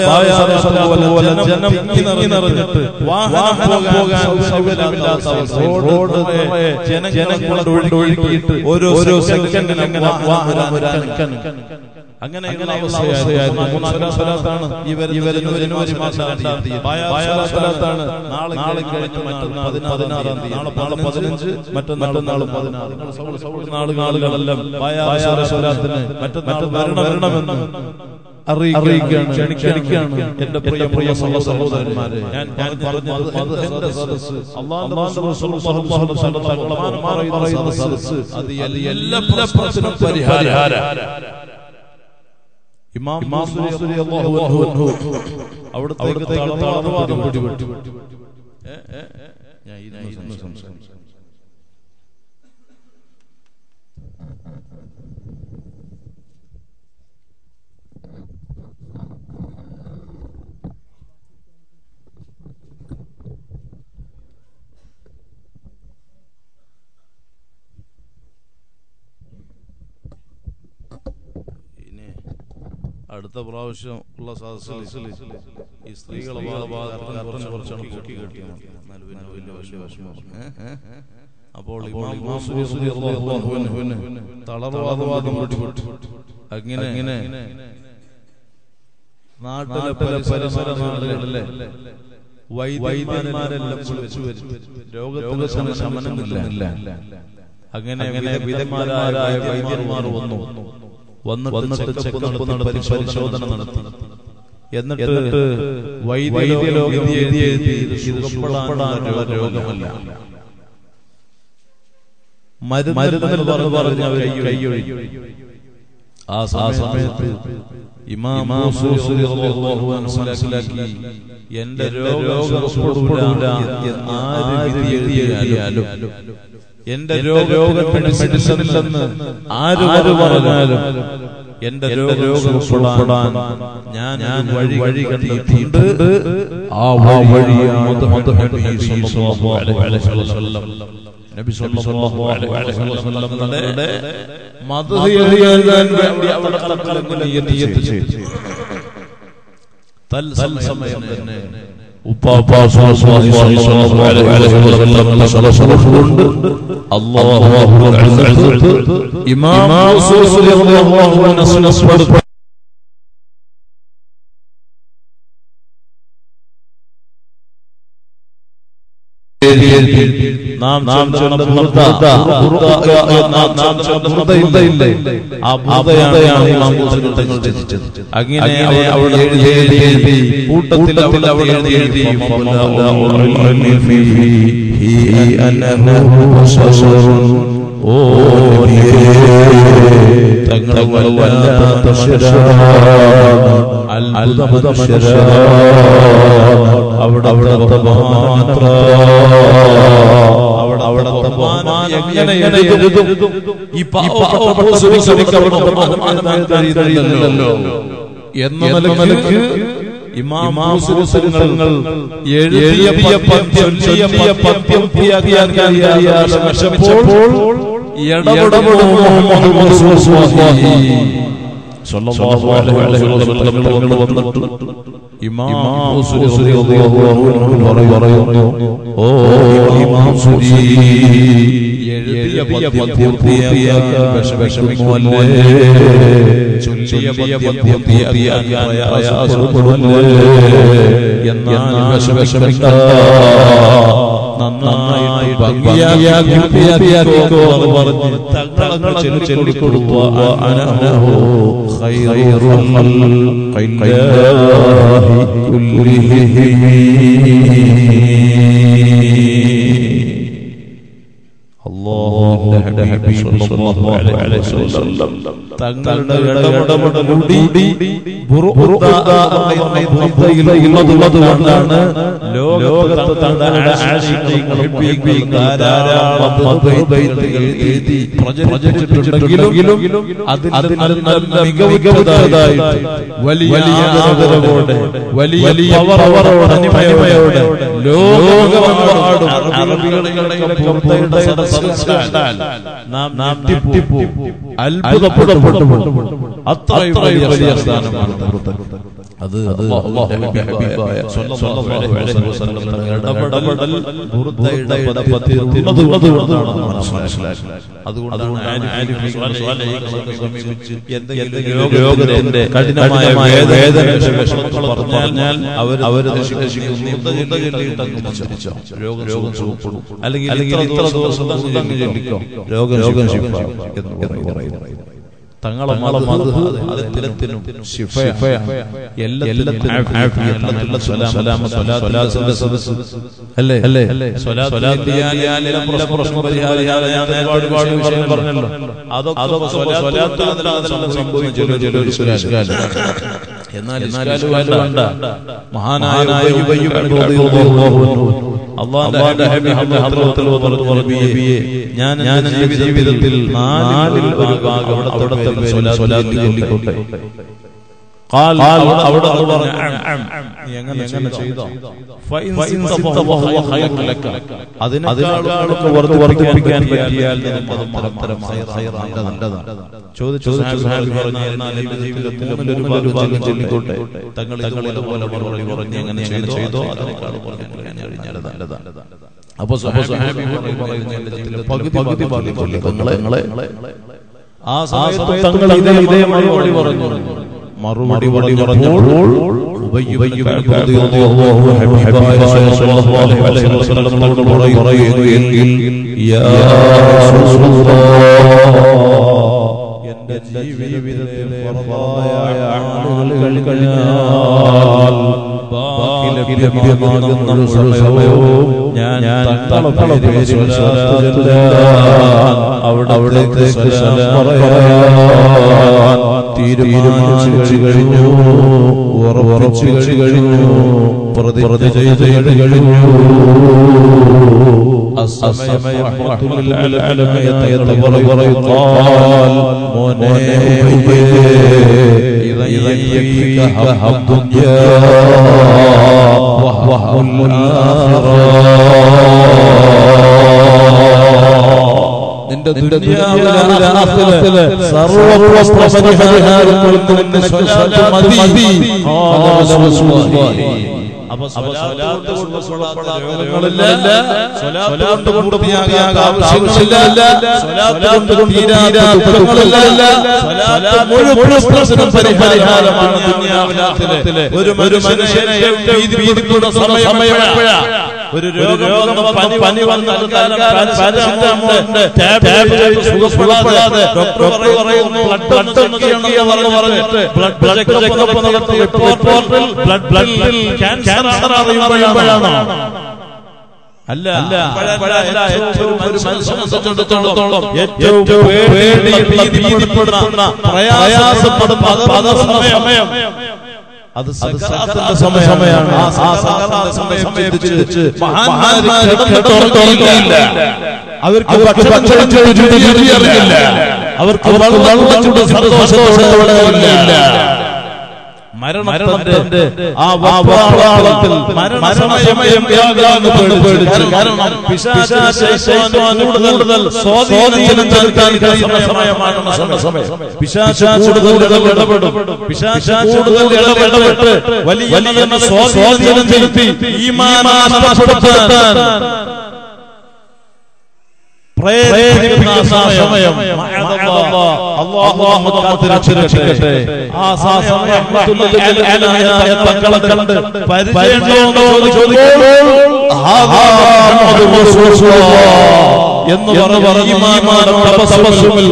Speaker 1: ജനം തിങ്ങി നിറഞ്ഞിട്ട് വാഹനം പോകാൻ സൗകര്യമില്ലാത്ത അവസ്ഥ റോഡ് ജനങ്ങൾ ഒഴുകിയിട്ട് ഓരോ ഓരോ സെക്കൻഡിനും വാഹനം വരാൻ അങ്ങനെ അവസ്ഥയായിരുന്നു മൂന്നാം സ്വലാത്താണ് ഈ വരുന്ന ജനുവരി മാസം രണ്ടാം തീയതി സ്വലാത്താണ് നാളെ നാളെ കഴിഞ്ഞ് മറ്റന്നാൾ പതിനാറാം തീയതി നാളെ നാളെ പതിനഞ്ച് മറ്റന്നാൾ നാളെ പതിനാറ് നാള് നാളുകളെല്ലാം സ്വലാത്തിന് മറ്റന്നാൾ വരണം വരണമെന്ന് അറിയിക്കുകയാണ് ക്ഷണിക്കുകയാണ് എന്റെ പ്രിയ പ്രിയ സഹോദരന്മാരെ ഞാൻ ഞാൻ പറഞ്ഞത് അത് എന്റെ സദസ്സ് അള്ളാഹു പറയുന്ന സദസ്സ് അത് എല്ലാ പ്രശ്നം പരിഹാര ഇമാം മാസൂരി അല്ലാഹു അൻഹു അവിടുത്തെ തളർവാദം പിടിപെട്ടു ഞാൻ ഇരുന്ന് സംസാരിച്ചു അടുത്ത പ്രാവശ്യം ഉള്ള സദസ്സിൽ ഈ സ്ത്രീകളെ ഭാഗത്ത് കുറച്ചാണ് പൊക്കി കെട്ടിയത് എന്നാലും പിന്നെ വലിയ വലിയ വിഷമം അപ്പോൾ തളർവാദവാദം അങ്ങനെ അങ്ങനെ നാട്ടിലെ പരിസര നാടുകളിലെ വൈദ്യന്മാരെല്ലാം വിളിച്ചു വരും രോഗത്തിന് ശമനം കിട്ടുന്നില്ല അങ്ങനെ വിധന്മാരായ വൈദ്യന്മാർ വന്നു വന്നിട്ട് ചെക്കപ്പ് നടത്തി പരിശോധന നടത്തി എന്നിട്ട് വൈദ്യലോകം എഴുതി എഴുതി ഇത് സുഖപ്പെടാനുള്ള രോഗമല്ല മരുന്ന് പറഞ്ഞു പറഞ്ഞ് അവർ കൈയൊഴി ആ സമയത്ത് ഇമാം മനസ്സിലാക്കി എന്റെ രോഗം സുഖപ്പെടൂല ആര് എഴുതിയാലും എന്റെ രോഗത്തിന് മെഡിസിൻ ഇല്ലെന്ന് ആര് ആര് പറഞ്ഞാലും എന്റെ രോഗം സുഖപ്പെടാൻ ഞാൻ ഞാൻ വഴി വഴി കണ്ടെത്തിയിട്ടുണ്ട് ആ വഴിയാണ് നബി സല്ലല്ലാഹു അലൈഹി വസല്ലം നബി സല്ലല്ലാഹു അലൈഹി വസല്ലമയുടെ മദ്ഹ് എഴുതാൻ വേണ്ടി അവിടെ തങ്ങൾ നിയത്ത് ചെയ്തു തൽസമയം തന്നെ ഉപ്പാപ്പാ സ്വല്ലല്ലാഹു അലൈഹി വസല്ലം സലസലഫുണ്ട് അല്ലാഹു അസ്സത്ത് ഇമാം റസൂൽ റളിയല്ലാഹു അൻഹു നസ്ബട് നാം നാം ചൊല്ലുന്ന ബുർദ നാം നാം ചൊല്ലുന്ന ബുർദയില്ലേ ആ ബുർദയാണ് ഇമാം റസൂൽ തങ്ങൾ രചിച്ചത് അങ്ങനെ അവിടെ എഴുതി എഴുതി കൂട്ടത്തിൽ അവിടെ അവിടെ എഴുതി എഴുതി ഫമല ഉറനി ഫീഹി അനഹു ബശറുൻ ഓ തങ്ങൾ വല്ലാത്ത അത്ഭുത മനുഷ്യരാണ് അവിടെ അവിടുത്തെ ബഹുമാനത്ര അവിടെ അവിടുത്തെ ബഹുമാനം എങ്ങനെ എഴുതും ഈ പാവപ്പെട്ട സുരിക്ക് അവിടെ ബഹുമാനം എഴുതാൻ കഴിയില്ലല്ലോ എന്ന നിലയ്ക്ക് ഇമാം സുരങ്ങൾ എഴുതിയ പദ്യം ചൊല്ലിയ പദ്യം പൂർത്തിയാക്കാൻ കഴിയാതെ വിഷമിച്ചപ്പോൾ ഇടപെടപ്പെടുന്നു മുഹമ്മദ് റസൂലുള്ളാഹി സ്വല്ലല്ലാഹു അലൈഹി വസല്ലം തങ്ങൾ വന്നിട്ട് ഇമാം സുരി റളിയല്ലാഹു അൻഹു പറയുന്നു ഓ ഇമാം സുരി എഴുതിയ പദ്യം പൂർത്തിയാക്കാൻ വിഷമിക്കുമല്ലേ ചൊല്ലിയ പദ്യം പൂർത്തിയാക്കാൻ പ്രയാസപ്പെടുമല്ലേ എന്നാൽ വിഷമിക്കണ്ട നന്നായി ഭംഗിയാക്കി പൂർത്തിയാക്കിക്കോ എന്ന് പറഞ്ഞ് തങ്ങളെ ചെല്ലി ചൊല്ലിക്കൊടുത്തു അനഹു ഖൈറുൽ ഖൽഖില്ലാഹി കുല്ലിഹിം അല്ലാഹുവിന്റെ ഹബീബ് സ്വല്ലല്ലാഹു അലൈഹി വസല്ലം തങ്ങളുടെ ഇടപെടലോടുകൂടി ഉള്ളതുകൊണ്ടാണ് ലോകത്ത് തങ്ങളുടെ ആശയങ്ങളും ധാരാളം മതബൈത്തുകൾ എഴുതി പ്രചരിച്ചിട്ടുണ്ടെങ്കിലും അതിൽ നല്ല മികവുറ്റതായിട്ട് വലിയ ആദരവോടെ വലിയ പവറോടെ അനിമയോടെ ലോകമെമ്പാടും അറബികളുടെ പുറത്തേണ്ട സദസ്സുകൾ നാം നാം ടിപ്പിപ്പോ അത്ഭുതപ്പെട്ടു അത്രയും വലിയ സ്ഥാനമാണ് അത് അല്ലാഹുവിന്റെ ഹബീബായ സ്വല്ലല്ലാഹു അലൈഹി വസല്ലം ഇടപെടൽ ബുർദയുടെ പദത്തിലുള്ളതുകൊണ്ടാണ് നമ്മൾ മനസ്സിലാക്കുന്നത് അതുകൊണ്ടാണ് ആലിഫികൾ സ്വാലിഹീങ്ങളെ സമീപിച്ച് എന്തെങ്കിലും രോഗത്തിന്റെ കഠിനമായ വേദന വിഷമങ്ങൾ പറഞ്ഞാൽ അവർ അവർ രോഗം രോഗം സുഖപ്പെടും അല്ലെങ്കിൽ അല്ലെങ്കിൽ ഇത്ര ദിവസം തന്നെ ചൊല്ലിക്കോ രോഗം രോഗം ശിഫ എന്ന് പറയുന്നു തങ്ങളെ മതത്തിനും അല്ലേ അല്ലേ പ്രശ്നം പരിഹാരം ഞാൻ ഒരുപാട് ഒരുപാട് പറഞ്ഞല്ലോ അതൊക്കെ സംഭവിച്ചു എന്നാൽ വേണ്ട മഹാനായ അള്ളാഹുന്റെ ഹബീബിന്റെ നബിയെ ഞാൻ ഞാൻ ജീവിതത്തിൽ നാലിൽ ഒരു ഭാഗം അവിടുത്തെ സ്വലാത്ത് ചൊല്ലിക്കോട്ടെ قال അവിടെ പറഞ്ഞു നീ എങ്ങനെ എങ്ങനെ ചെയ്തോ ഫൈൻ ഫഹുവ ഖൈറു ലക അതിനേക്കാളും വർദ്ധിപ്പിക്കാൻ പറ്റിയാൽ അത് മഹത്തരമായ ഖൈറാണ് നല്ലതാണ് ചോദിച്ചു സഹാബി പറഞ്ഞു എന്നാൽ എന്റെ ജീവിതത്തിൽ ഒരു ഭാഗം ചൊല്ലിക്കോട്ടെ തങ്ങൾ ഇതുപോലെ മറുപടി പറഞ്ഞു എങ്ങനെ ചെയ്തോ അതിനേക്കാളും വർദ്ധിപ്പിക്കാൻ കഴിഞ്ഞാൽ നല്ലതാണ് അപ്പൊ സഹാബി പറയുന്നു എന്റെ ജീവിതത്തിൽ പകുതി പകുതി ഭാഗം ചൊല്ലിക്കോ നിങ്ങളെ ആ സമയത്ത് തങ്ങൾ ഇതേ ഇതേ മറുപടി പറഞ്ഞു മറുപടി പറഞ്ഞപ്പോൾ എന്റെ ജീവിതത്തിലെ ആളുകൾ കഴിഞ്ഞാൽ ബാക്കി ലഭ്യമാകുന്ന സമയവും ഞാൻ തങ്ങളെ പേരിൽ അവിടെ അവിടേക്ക് പറയാൻ തീരുമാനിച്ചു കഴിഞ്ഞു ഉറപ്പിച്ചു കഴിഞ്ഞു പ്രതി ചെയ്ത് കഴിഞ്ഞു السماء رحمة للعالمين يتبرر قال منى إذا يكفيك هم الدنيا وهم الآخرة നിന്റെ ദുനിയാവിലെ സർവപ്രപരിഹാരങ്ങൾക്കും നിന്നെ സ്വലാത്ത് മതി ഖാല റസൂലുള്ളാഹി അപ്പൊ സ്വലാത്ത് കൊണ്ട് സുഖപ്പെടാത്ത രോഗങ്ങളില്ല സ്വലാത്ത് കൊണ്ട് പൂർത്തിയാകാത്ത ആവശ്യങ്ങളില്ല സ്വലാത്ത് കൊണ്ട് തീരാത്ത ദുഃഖങ്ങളില്ല സ്വലാത്ത് മുഴുവൻ പ്രശ്നം പരിഹാരമാണ് ദുനിയാവിലെ ഒരു ഒരു മനുഷ്യനെ ഭീതി ഭീതിപ്പെടുന്ന സമയം എപ്പോഴാ ഒരു രോഗം വന്ന് പനി പനി വന്ന് തൽക്കാലം പാരസെറ്റമോളിന്റെ ടാബ്ലറ്റ് സുഖപ്പെടാതെ ഡോക്ടർ പറയുന്നു ബ്ലഡ് ഒന്ന് ചെയ്യണമെന്ന് പറഞ്ഞിട്ട് ബ്ലഡ് ചെക്കപ്പ് നടത്തി റിപ്പോർട്ടിൽ ബ്ലഡ് ബ്ലഡിൽ ക്യാൻസർ അറിയുമ്പോഴാണ് അല്ല അപ്പോഴല്ല ഏറ്റവും ഒരു മനുഷ്യനെ സംബന്ധിച്ചിടത്തോളം ഏറ്റവും പേടിയുള്ള ഭീതിപ്പെടുന്ന പ്രയാസപ്പെടുന്ന അത് സമയം അത് സകറാത്തിന്റെ സമയമാണ് ആ സകറാത്തിന്റെ സമയം ചിന്തിച്ച് മഹാന്മാര് കിടന്നുറങ്ങിയില്ല അവർക്ക് ഭക്ഷണം രുചി അറിയില്ല അവർക്ക് വെള്ളം ചൂട് സന്തോഷത്തോടെ ഇല്ല മരണത്തിന്റെ ആ വാളത്തിൽ മരണസമയം ഏതാണെന്ന് പേടിച്ചു കാരണം പിശാച് കൂടുതൽ സ്വാധീനം ചെലുത്താൻ കഴിയുന്ന സമയമാണ് സമയം പിശാച് കൂടുതൽ ഇടപെടും പിശാച് കൂടുതൽ ഇടപെട്ട് വലിയ വലിയ സ്വാധീനം ചെലുത്തി ഈ നഷ്ടപ്പെടുത്താൻ പ്രേരിപ്പിക്കുന്ന സമയം അള്ളാഹു കാത്തിരക്ഷിക്കട്ടെ ആ സമയം തങ്ങളെ കണ്ട് പരിചയമുണ്ടോ എന്ന് ചോദിക്കുമ്പോൾ എന്ന് പറഞ്ഞു തപസ്സുമിൽ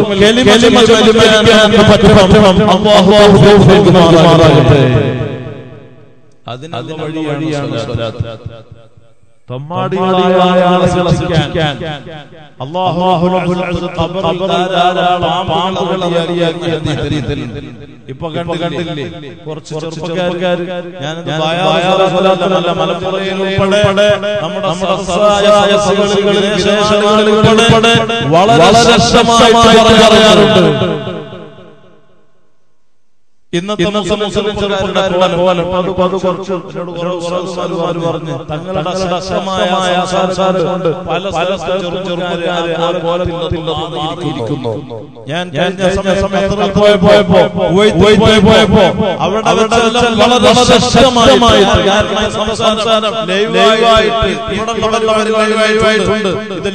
Speaker 1: അതിനുള്ള വഴിയാണ് സ്വലാത്ത് തൊമ്മാടികളായ ആളുകളെ ശിക്ഷിക്കാൻ അല്ലാഹു റബ്ബുൽ ഇസ്സത്ത് ഖബറിൽ ധാരാളം പാമ്പുകളെ ഇയാക്കിയ ഹദീസിൽ ഇപ്പൊ കണ്ടു കണ്ടില്ലേ കുറച്ച് ചെറുപ്പക്കാർ ഞാൻ സ്വലാത്തല്ല മലപ്പുറയിൽ ഉൾപ്പെടെ നമ്മുടെ സഹസായ സഹകളിൽ വിശേഷങ്ങളിൽ ഉൾപ്പെടെ വളരെ ശക്തമായി പറയാറുണ്ട് ഇന്നത്തെ മുസ്ലിം മുസ്ലിം ചെറുപ്പക്കാരുടെ പോലെ പതു പതു കുറച്ച് ഉസ്താദുമാര് പറഞ്ഞ് തങ്ങളുടെ ശക്തമായ സംസാരം കൊണ്ട് പല പല ചെറുപ്പക്കാരെ ആ കോലത്തിൽ ഇരിക്കുന്നു ഞാൻ കഴിഞ്ഞ സമയത്ത് പോയപ്പോ പോയപ്പോ അവിടെ അവിടെ വളരെ ശക്തമായിട്ട് കാരണം സംസാരം ലൈവായിട്ട് ഇവിടെ ലൈവായിട്ടുണ്ട് ഇത്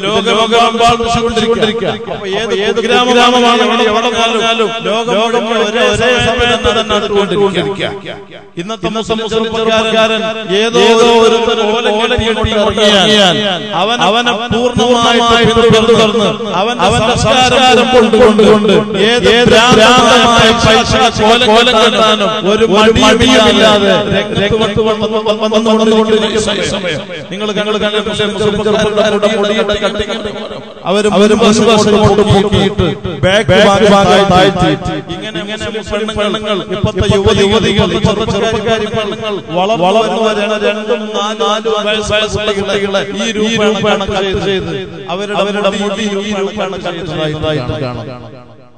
Speaker 1: ലോകമെമ്പാടുകൊണ്ടിരിക്കുക അപ്പൊ ഏത് ഏത് ഗ്രാമമാണെങ്കിലും എവിടെ പറഞ്ഞാലും ലോകം ഒരേ ഒരേ സമയം നടന്നുകൊണ്ടിരിക്കുക ഇന്നത്തെ മുസ്ലിം ചെറുപ്പക്കാരൻ ഏതോ ഒരു ഓല കെട്ടി ഇറങ്ങിയാൽ അവൻ അവനെ പൂർണ്ണമായി പിന്തുടർന്ന് അവൻ അവന്റെ സംസ്കാരം കൊണ്ടുകൊണ്ട് ഏത് ഭ്രാന്തമായ പൈസ കോലം കെട്ടാനും ഒരു മടിയുമില്ലാതെ രക്തവത്ത് വന്നുകൊണ്ടിരിക്കുന്ന സമയം നിങ്ങൾ ഞങ്ങൾ കണ്ട മുസ്ലിം ചെറുപ്പക്കാരുടെ മുടിയുടെ കട്ടിങ് അവരും അവരും കൊണ്ട് പൊക്കിയിട്ട് ബാക്ക് ഭാഗമായി താഴ്ത്തി ഇങ്ങനെ ഇങ്ങനെ മുസ്ലിം പെണ്ണുങ്ങൾ ഇപ്പത്തെ യുവതി യുവതികൾ ചെറുപ്പക്കാരി പെണ്ണുങ്ങൾ വളർന്നു വരുന്ന രണ്ടും നാലും വയസ്സുള്ള കുട്ടികളെ ഈ രൂപമാണ് ചെയ്ത് അവരുടെ അവരുടെ മുടി ഈ രൂപമാണ് ചെയ്തതായിട്ട് കാണാം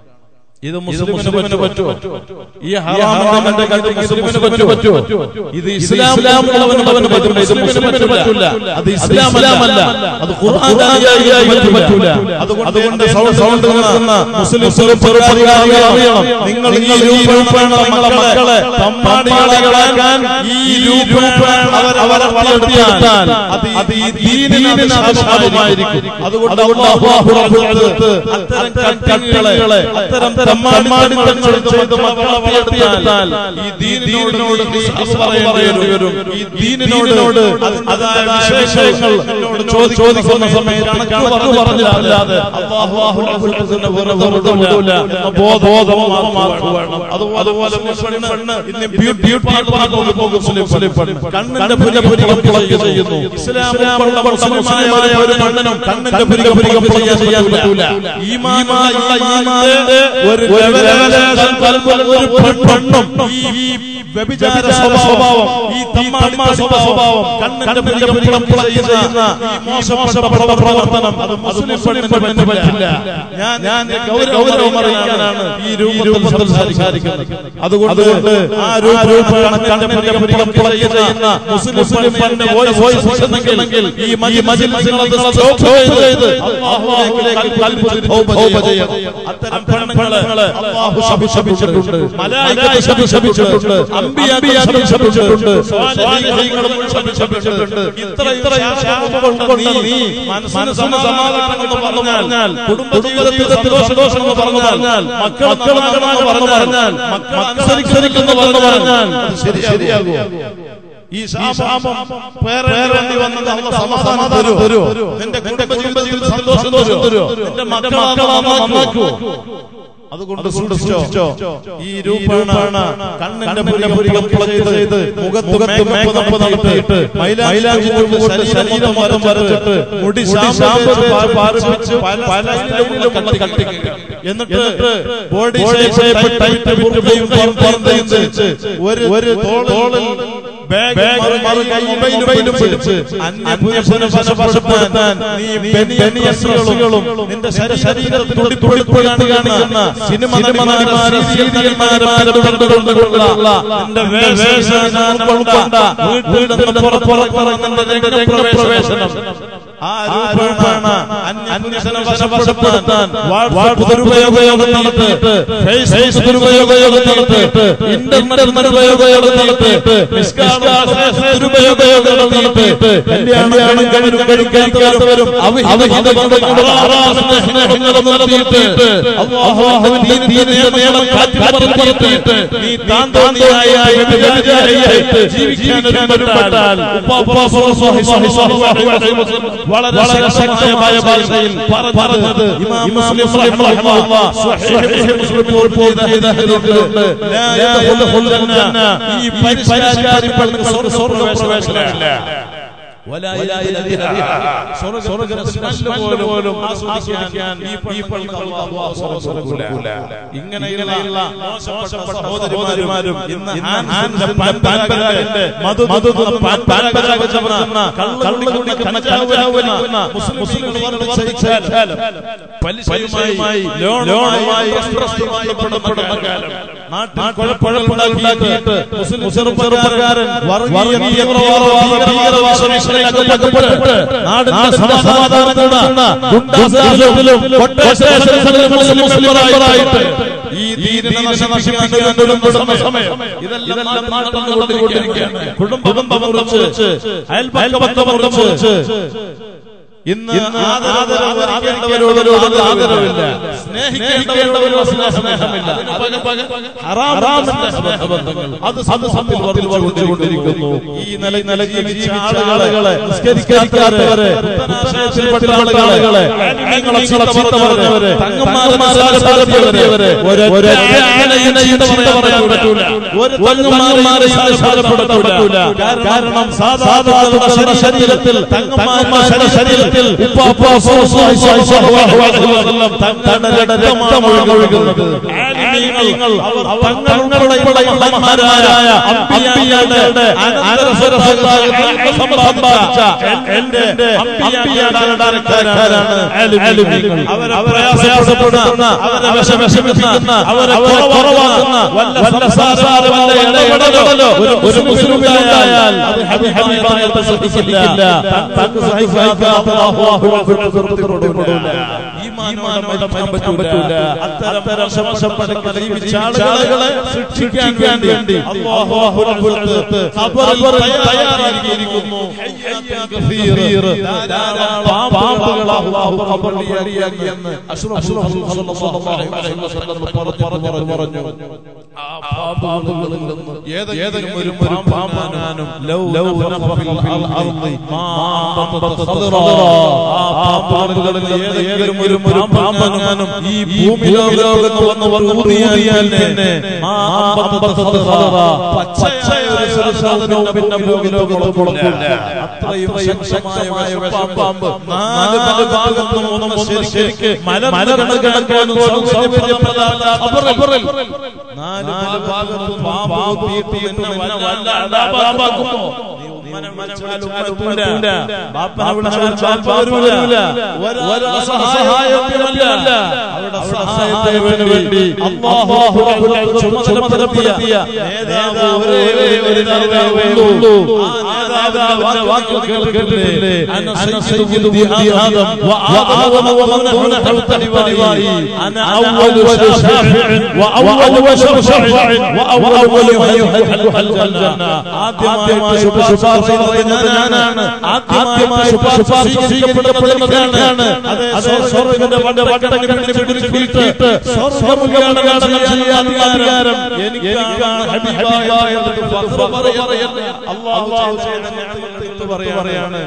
Speaker 1: ഇത് മുസ്ലിമിന് പറ്റുമോ ഈ ഹറാമിന്റെ കണ്ട് മുസ്ലിമിന് പറ്റുമോ ഇത് ഇസ്ലാമിലാമുള്ളവന് പറ്റും ഇത് മുസ്ലിമിന് പറ്റില്ല അത് ഇസ്ലാമല്ല അത് ഖുർആനായി പറ്റൂല അതുകൊണ്ട് സൗണ്ട് കേൾക്കുന്ന മുസ്ലിം ചെറുപ്പക്കാരികൾ നിങ്ങൾ ഈ രൂപമാണ് നിങ്ങളെ മക്കളെ തമ്മാടികളാക്കാൻ ഈ രൂപമാണ് അവരെ വളർത്തിയാൽ അത് ഈ ദീനിന് അപമാനമായിരിക്കും അതുകൊണ്ട് അല്ലാഹു റബ്ബുൽ ഇസ്സത്ത് അത്തരം കട്ടികളെ അത്തരം തമ്മാടിത്തങ്ങൾ ചെയ്ത് മക്കളെ വളർത്തിയെടുത്താൽ ഈ ദീനിനോട് പറയേണ്ടി വരും ഈ ദീനിനോട് അതായ വിശേഷങ്ങൾ ചോദിക്കുന്ന സമയത്ത് കണക്ക് പറഞ്ഞില്ലാതെ അല്ലാഹു റബ്ബുൽ ഇസ്സത്തിനെ വെറുതെ വിടൂല എന്ന ബോധം വേണം അതുപോലെ മുസ്ലിം പെണ്ണ് ഇന്ന് ബ്യൂട്ടി പാർലറിൽ പോകും മുസ്ലിം പെണ്ണ് കണ്ണിന്റെ പുരികം പുളക്ക് ചെയ്യുന്നു ഇസ്ലാമുള്ള മുസ്ലിമായ ഒരു പെണ്ണിനും കണ്ണിന്റെ പുരികം പുരികം ചെയ്യാൻ പറ്റൂല ഈമാനുള്ള ഈമാന്റെ ഒരു ലെവലേഷൻ ഒരു പെണ്ണും ഈ വ്യഭിചാര സ്വഭാവം ഈ തമ്മാടിത്ത സ്വഭാവം കണ്ണിന്റെ പരിഗണം ചെയ്യുന്ന ഈ മോശപ്പെട്ട പ്രവർത്തനം അത് മുസ്ലിം പെണ്ണിന് പറ്റില്ല ഞാൻ ഞാൻ ഗൗരവം അറിയിക്കാനാണ് ഈ രൂപത്തിൽ സംസാരിക്കുന്നത് അതുകൊണ്ട് ആ രൂപമാണ് കണ്ണിന്റെ പരിഗണം ചെയ്യുന്ന മുസ്ലിം പെണ്ണ് വോയിസ് വോയിസ് ഈ മജിലിസുകളത് സ്റ്റോപ്പ് ചെയ്ത് അല്ലാഹുവിലേക്ക് കൽബ് തൗബ ചെയ്യണം അത്തരം പെണ്ണുങ്ങളെ അല്ലാഹു ശപിച്ചിട്ടുണ്ട് മലായിക ശപിച്ചിട്ടുണ്ട് അമ്പിയ ശപിച്ചിട്ടുണ്ട് സ്വാലിഹീങ്ങളും ശപിച്ചിട്ടുണ്ട് ഇത്ര ഇത്ര ശാപങ്ങൾ കൊണ്ട് നീ മനസ്സിന് സമാധാനം എന്ന് പറഞ്ഞാൽ കുടുംബ ജീവിതത്തിൽ സന്തോഷം എന്ന് പറഞ്ഞാൽ മക്കൾ മക്കളാകണമെന്ന് പറഞ്ഞാൽ മക്കൾ അനുസരിക്കുന്നു എന്ന് പറഞ്ഞാൽ ശരി ശരിയാകുമോ ഈ ശാപം പേരേണ്ടി വന്നത് അള്ള സമാധാനം തരുമോ നിന്റെ കുടുംബ ജീവിതത്തിൽ സന്തോഷം തരുമോ നിന്റെ മക്കളെ നന്നാക്കുമോ അതുകൊണ്ട് സൂക്ഷിച്ചോ ഈ രൂപേണ കണ്ണിന്റെ പുരികം ചെയ്ത് മുഖത്ത് മേക്കപ്പ് നടത്തിയിട്ട് മൈലാഞ്ചി കൊണ്ട് ശരീരം മരം വരച്ചിട്ട് മുടി ശാമ്പ് പാർപ്പിച്ച് പല ലൈനിലും കട്ടിക്കുക എന്നിട്ട് ബോഡി ഷേപ്പ് ടൈറ്റ് വിട്ടുകയും പറഞ്ഞ് ഒരു ഒരു തോളിൽ ബാഗ് മറു കൈബയിലും പിടിച്ച് അന്യപുരുഷനെ വശപ്പെടുത്താൻ നീ ബനിയസുകളും നിന്റെ ശരീരത്തിൽ തുടിത്തുടിപ്പുകാണ് കാണിക്കുന്ന സിനിമ നടിമാരെ സീരിയൽമാരെ നിന്റെ വേഷം ഉൾക്കൊണ്ട വീട്ടിൽ നിന്ന് പുറത്തിറങ്ങുന്ന രംഗപ്രവേശനം ആ രൂപേണ അന്വേഷണ വശപ്പെടുത്താൻ വാട്സാപ്പ് ദുരുപയോഗം നടത്തിയിട്ട് ഫേസ്ബുക്ക് ദുരുപയോഗം നടത്തിയിട്ട് ഇന്റർനെറ്റ് ദുരുപയോഗം നടത്തിയിട്ട് ദുരുപയോഗം നടത്തിയിട്ട് കല്യാണം കഴിവരും കഴിക്കാത്തവരും അവിഹിത ബന്ധങ്ങളും സ്നേഹങ്ങളും നടത്തിയിട്ട് അള്ളാഹുവിന്റെ നിയമം കാറ്റി പറത്തിയിട്ട് നീ താൻ തോന്നിയായ വ്യഭിചാരിയായിട്ട് ജീവിക്കാൻ ഒരുമ്പെട്ടാൽ ഉപ്പാ വളരെ ശക്തമായ ഭാഷയിൽ പറഞ്ഞത് ഇമാം മുസ്ലിം റഹിമഹുല്ലാഹ് സ്വഹീഹ് മുസ്ലിമിൽ റിപ്പോർട്ട് ചെയ്ത ഹദീസിലുണ്ട് ലാ യദ്ഖുൽ ജന്ന ഈ പരിഷ്കാരിപ്പൾക്ക് സ്വർഗ്ഗ പ്രവേശനമില്ല പോലും ആസ്വദിക്കാൻ ഈ ഇങ്ങനെയുള്ള മോശപ്പെട്ട സഹോദരിമാരും ഇന്ന് ഹാൻഡ് പാൻപരാഗന്റെ മധു മധു പാൻപരാഗ കള്ളുകുടി കണക്കാവുന്ന മുസ്ലിങ്ങൾ വർദ്ധിച്ചാൽ പലിശയുമായി ലോണുമായി ബന്ധപ്പെടുന്ന കാലം നാട്ടിൽ കുഴപ്പമുണ്ടാക്കിയിട്ട് മുസ്ലിം ചെറുപ്പക്കാരൻ വർഗീയ തീവ്രവാദ ഭീകരവാദ അകപ്പെട്ട് നാടിന്റെ സമാധാനത്തോട് ഗുണ്ടാസാലും കൊട്ടേഷനിലും മുസ്ലിമറായിട്ട് ഈ ദീനിനെ നശിപ്പിക്കാൻ ഒരുമ്പെടുന്ന സമയം ഇതെല്ലാം നടന്നുകൊണ്ടിരിക്കുകയാണ് കുടുംബം മുറിച്ച് അയൽപക്കത്തെ മുറിച്ച് ഇന്ന് ആദരവ് ആദരിക്കേണ്ടവരോട് ആദരവില്ല സ്നേഹിക്കേണ്ടവരോട് സ്നേഹമില്ല ഹറാമിന്റെ സ്നേഹബന്ധങ്ങൾ അത് സമൂഹത്തിൽ വർദ്ധിച്ചുകൊണ്ടിരിക്കുന്നു ഈ നില നില ജീവിച്ച ആളുകളെ നിസ്കരിക്കാത്തവരെ പുത്തനാശയത്തിൽപ്പെട്ട ആളുകളെ നിങ്ങളെ ചീത്ത പറഞ്ഞവരെ തങ്ങന്മാരെ ഒരൊറ്റ ആനയിനെ പറയാൻ പറ്റൂല ഒരു തങ്ങന്മാരെയും സാരപ്പെടുത്തൂല കാരണം സാധാരണ ശരീരത്തിൽ തങ്ങന്മാരുടെ ശരീരത്തിൽ തങ്ങളുടെ രക്തമൊഴുകുന്നത് ആലിമീങ്ങൾ തങ്ങളുടെ മഹാന്മാരായ അമ്പിയാരുടെ സമ്പാദിച്ച എന്റെ അമ്പിയാടാരക്കാരാണ് ആലിമീങ്ങൾ അവരെ പ്രയാസപ്പെടുന്ന അവരെ വിഷമിപ്പിക്കുന്ന അവരെ കുറവാക്കുന്ന വല്ല സാധാരണ വല്ല ഇടപെടലോ ഒരു മുസ്ലിമിലായാൽ അത് ഹബീബായിട്ട് സഹിക്കില്ല തങ്ങൾക്ക് സഹിക്കാത്ത ആളുകളെ ശിക്ഷിക്കാൻ വേണ്ടി തയ്യാറാക്കിയിരിക്കുന്നു പാമ്പുകൾ അടിയാക്കിയെന്ന് പറഞ്ഞു ഏതെങ്കിലും ഒരു പാമ്പാനും ലൗ ലൗ അർളി മാ പാമ്പുകളിൽ ഏതെങ്കിലും ഒരു ഒരു പാമ്പനും ഈ ഭൂമി ലോകത്ത് വന്ന് വന്ന് ഊതിയാൽ തന്നെ സാധനവും പിന്നെ ഭൂമി ലോകത്ത് കൊടുക്കില്ല അത്രയും ശക്തമായ പാമ്പ് നാല് നാല് ഭാഗത്തും ഒന്നും ഒന്ന് ശരിക്ക് മല മലർന്ന് കിടക്കാൻ പോലും സൗകര്യപ്രദമല്ല നാല് ഭാഗത്തും പാമ്പ് കുത്തിയിട്ട് നിന്നെ വല്ല അതാപാക്കുമോ നീ ഉമ്മനെ വിളിച്ചാൽ ഉമ്മ എത്തൂല ബാപ്പനെ വിളിച്ചാൽ ബാപ്പ വരൂല ഒരു അസഹായമല്ല അവിടെ സഹായത്തിന് വേണ്ടി അല്ലാഹു റബ്ബുൽ ചുമതലപ്പെടുത്തിയ നേതാവ് ഒരേ ഒരു നേതാവേ ഉള്ളൂ ആ നേതാവിന്റെ വാക്ക് കേട്ടിട്ടില്ലേ അന സയ്യിദു ബനി ആദം وآدم ومن دونه تبعي أنا أول شافع وأول شفع وأول من يدخل الجنة ആദ്യമായി ശുപാർശ ഞാനാണ് ആദ്യമായി ശുപാർശ സ്വീകരിക്കപ്പെടുന്നതാണ് അത് സ്വർഗ്ഗത്തിന്റെ വണ്ട വട്ടങ്ങളിൽ പിടിച്ചിട്ട് സ്വർഗ്ഗമുഖാണ് ചെയ്യാൻ അധികാരം എനിക്കാണ് ഹബീബായ ഫഖർ പറയല്ല അല്ലാഹു ചെയ്ത നിഅമത്ത് പറയാണ്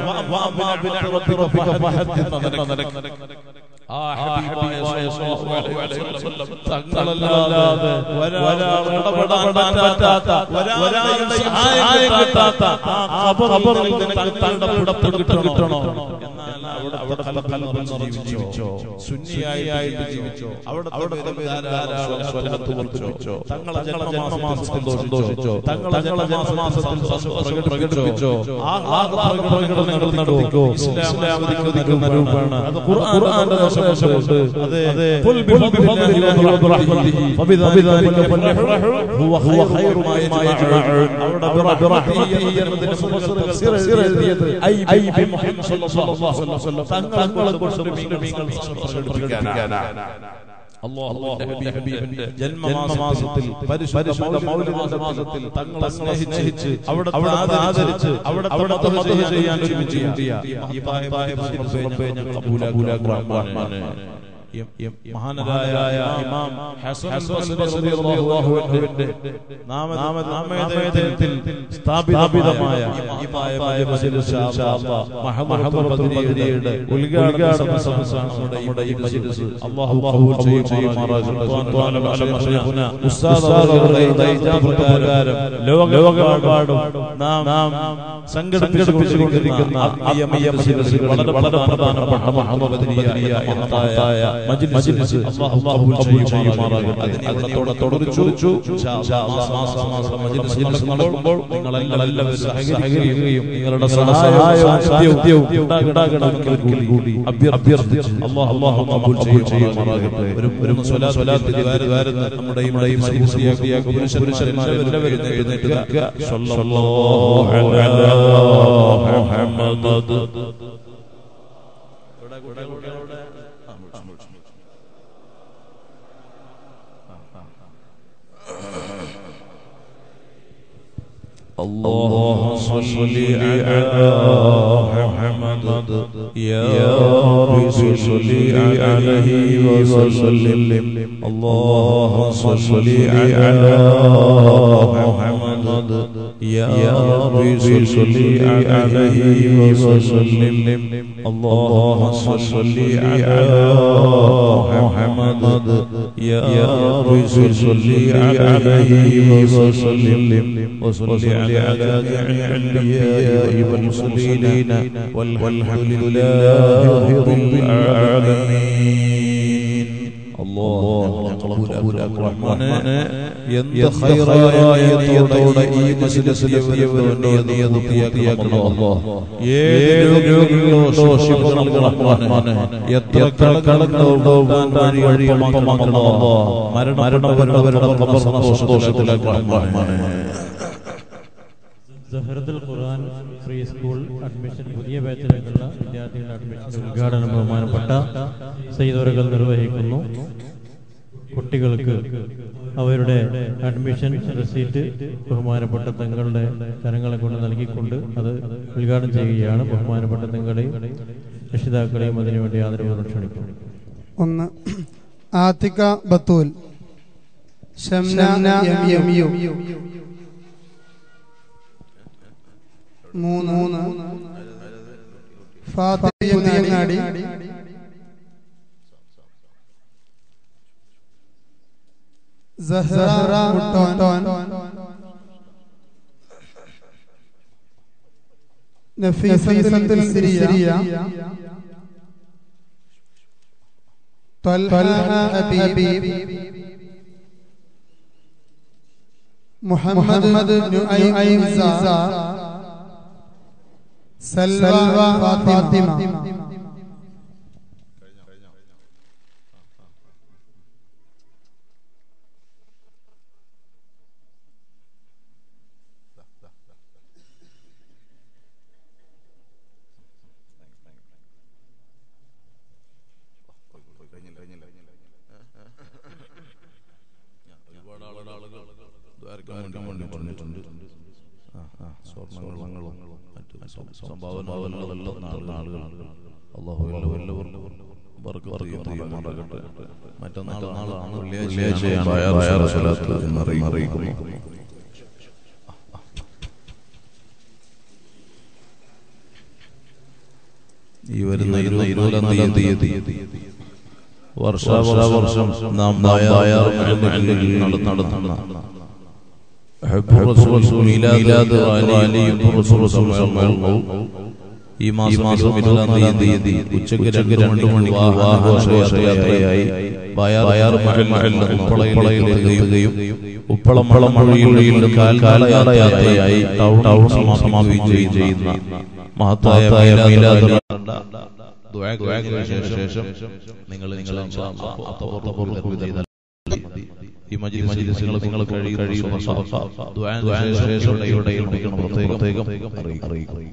Speaker 1: ആ ഹബീബായ സ്വല്ലല്ലാഹു അലൈഹി വസല്ലം തങ്ങളല്ലാതെ ഒരാൾ ഇടപെടാൻ പറ്റാത്ത ഒരാളുടെ സഹായം കിട്ടാത്ത ആ ഖബറിൽ നിനക്ക് തണ്ടപ്പെടപ്പെട്ട് കിട്ടണോ എന്നാൽ അവിടെ അവിടെ കൽബിൽ ജീവിച്ചോ സുന്നിയായിട്ട് ജീവിച്ചോ അവിടെ അവിടെ ധാരാളം സ്വലാത്ത് വർദ്ധിപ്പിച്ചോ തങ്ങളെ ജന്മമാസത്തിൽ സന്തോഷിച്ചോ തങ്ങളെ ജന്മമാസത്തിൽ പ്രകടിപ്പിച്ചോ ആ പ്രകടനങ്ങൾ നടത്തിക്കോ ഇസ്ലാം വിധിക്കുന്ന രൂപമാണ് അത് ഖുർആന്റെ ദർശനമുണ്ട് അതെ ഖുൽ ബിഫദ്ലില്ലാഹി വബിറഹ്മതിഹി ഫബിദാലിക ഫൽയഫ്റഹു ഹുവ ഹുവ ഖൈറു മാ യജ്മഊൻ അവിടെ ബിറഹ്മതിഹി എന്നതിന്റെ മുഫസ്സിറുകൾ എഴുതിയത് ഐ ബി മുഹമ്മദ് സല്ലല്ലാഹു അലൈഹി വസല്ലം തങ്ങളെ കുറിച്ച് മുസ്ലിമീങ്ങൾ പ്രകടിപ്പിക്കാനാണ് അള്ളാഹുവിന്റെ ഹബീബിന്റെ ജന്മമാസത്തിൽ പരിശുദ്ധ മൗലിദ് മാസത്തിൽ തങ്ങളെ സ്നേഹിച്ച് അവിടെ അവിടെ ആദരിച്ച് അവിടെ അവിടെ മദഹ് ചെയ്യാൻ ഒരുമിച്ച് കൂടിയ ഈ പായ റബ്ബേ ഞങ്ങൾ അബൂലാഖുലാഖുറഹ്മാനെ മഹാനരായ ഇമാം ഹസൻ ബസ്രി റളിയല്ലാഹു അൻഹുവിന്റെ നാമധേയത്തിൽ സ്ഥാപിതമായ ഈ പായ മജ്ലിസ് ഇൻഷാ അല്ലാഹ് മഹദർ ബദരിയുടെ ഉദ്ഘാടന സദസ്സാണ് നമ്മുടെ ഈ മജ്ലിസ് അല്ലാഹു കബൂൽ ചെയ്യുമാറാകട്ടെ ഖുർആൻ അലം ശൈഖുന ഉസ്താദ് അവരുടെ പ്രകാരം ലോകമെമ്പാടും നാം സംഘടിപ്പിച്ചുകൊണ്ടിരിക്കുന്ന ആത്മീയ മജ്ലിസുകൾ വളരെ വളരെ പ്രധാനപ്പെട്ട മഹദർ ബദരിയ എന്നതായ മജ്ലിസ് അല്ലാഹു കബൂൽ ചെയ്യുമാറാകട്ടെ അതിനെ തുടർച്ചു മാസം മാസം മജ്ലിസ് നടക്കുമ്പോൾ നിങ്ങളെല്ലാവരും സഹകരിക്കുകയും നിങ്ങളുടെ സഹായവും സത്യവും ഉണ്ടാകണമെങ്കിൽ കൂടി അഭ്യർത്ഥിച്ച് അല്ലാഹു അല്ലാഹു കബൂൽ ചെയ്യുമാറാകട്ടെ ഒരു ഒരു സ്വലാത്ത് വാരുന്ന നമ്മുടെ ഈ മജ്ലിസിയാക്കിയ പുരുഷന്മാരെല്ലാവരും എഴുന്നേറ്റ് സ്വല്ലല്ലാഹു അലാ മുഹമ്മദ് اللهم صل على محمد يا رب صل عليه وسلم اللهم صل على محمد يا رب صل عليه وسلم اللهم صل على محمد يا رب صل عليه وسلم وصل على جميع الأنبياء والمرسلين والحمد لله رب العالمين الله قبول الرحمن എന്ത് ഖൈറായത്തോടെ ഈ മജ്ലിസിലെ നീ അത് പൂർത്തിയാക്കണോ അല്ലാഹ് ഏത് രോഗികളോ ശിഫ നൽകണം റഹ്മാനെ എത്ര കടങ്ങളുണ്ടോ വഴി വഴി എളുപ്പമാക്കണോ അല്ലാഹ് മരണപ്പെട്ടവരുടെ ഖബർ സന്തോഷത്തിലാക്കണം റഹ്മാനെ
Speaker 2: Zahratul Quran free school admission പുതിയ ബാച്ചിലേക്കുള്ള വിദ്യാർത്ഥികളുടെ അഡ്മിഷൻ ഉദ്ഘാടനം ബഹുമാനപ്പെട്ട സൈതോറുകൾ നിർവഹിക്കുന്നു കുട്ടികൾക്ക് അവരുടെ അഡ്മിഷൻ റെസീറ്റ് ബഹുമാനപ്പെട്ട തങ്ങളുടെ കരങ്ങളെ കൊണ്ട് നൽകിക്കൊണ്ട് അത് ഉദ്ഘാടനം ചെയ്യുകയാണ് ബഹുമാനപ്പെട്ട തങ്ങളെയും രക്ഷിതാക്കളെയും അതിനുവേണ്ടി ആദരവ് ക്ഷണിക്കുന്നു
Speaker 3: ഒന്ന് ആത്തിക ബത്തൂൽ ഷംന എം യു മൂന്ന് ഫാത്തിമ പുതിയങ്ങാടി സഹറ മുട്ടോൻ നഫീസത്തുൽ സിരിയ طلحة حبيب മുഹമ്മദ് നുഐസ സൽവ ഫാത്തിമ
Speaker 1: വേണ്ടി പറഞ്ഞിട്ടുണ്ട് ആ, ആ, സ്വർണ്ണങ്ങളും മറ്റു സംഭാവനകളെല്ലാം നാളുന്ന ആളുകൾ അള്ളാഹു എല്ലാവരും മറക്കട്ടെ മറ്റന്നാൾ നാളാണ് വെള്ളിയാഴ്ചയാണ് ബയാർ സ്വലാത്ത് എന്നറിയിക്കുന്നു ഈ വരുന്ന ഇരുന്ന ഇരുപതാം തീയതി വർഷാവർഷം നാം ബയാർ മഹല്ലിൽ നടത്തുന്ന മീലാദ് റാലിയും ഈ മാസം ഇരുപതാം തീയതി ഉച്ചയ്ക്ക് രണ്ട് രണ്ട് മണിക്ക് വാഹനഘോഷയാത്രയായി ബയാർ മഹൽ ഉപ്പളയിലെത്തുകയും ഉപ്പളമളം മഴയിൽ കാൽകാലയാത്രയായി ടൗൺ ടൗൺ സമാപിക്കുകയും ചെയ്യുന്ന മഹത്തായ മീലാദ് ശേഷം നിങ്ങൾ നിങ്ങൾ ചെയ്താൽ ഈ മജിലിസുകൾ നിങ്ങൾ കഴിയും കഴിയുന്ന ശേഷം ഇവിടെയും പ്രത്യേകം പ്രത്യേകം അറിയിക്കും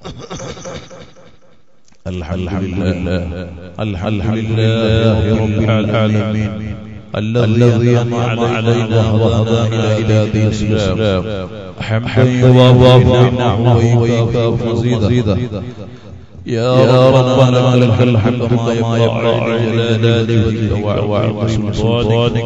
Speaker 1: الحمد لله الحمد لله رب العالمين الذي أنعم علينا وهدانا إلى دين الإسلام حمدا يوافي نعمه ويكافئ مزيدا يا ربنا لك الحمد كما ينبغي لجلال وجهك وعظم سلطانك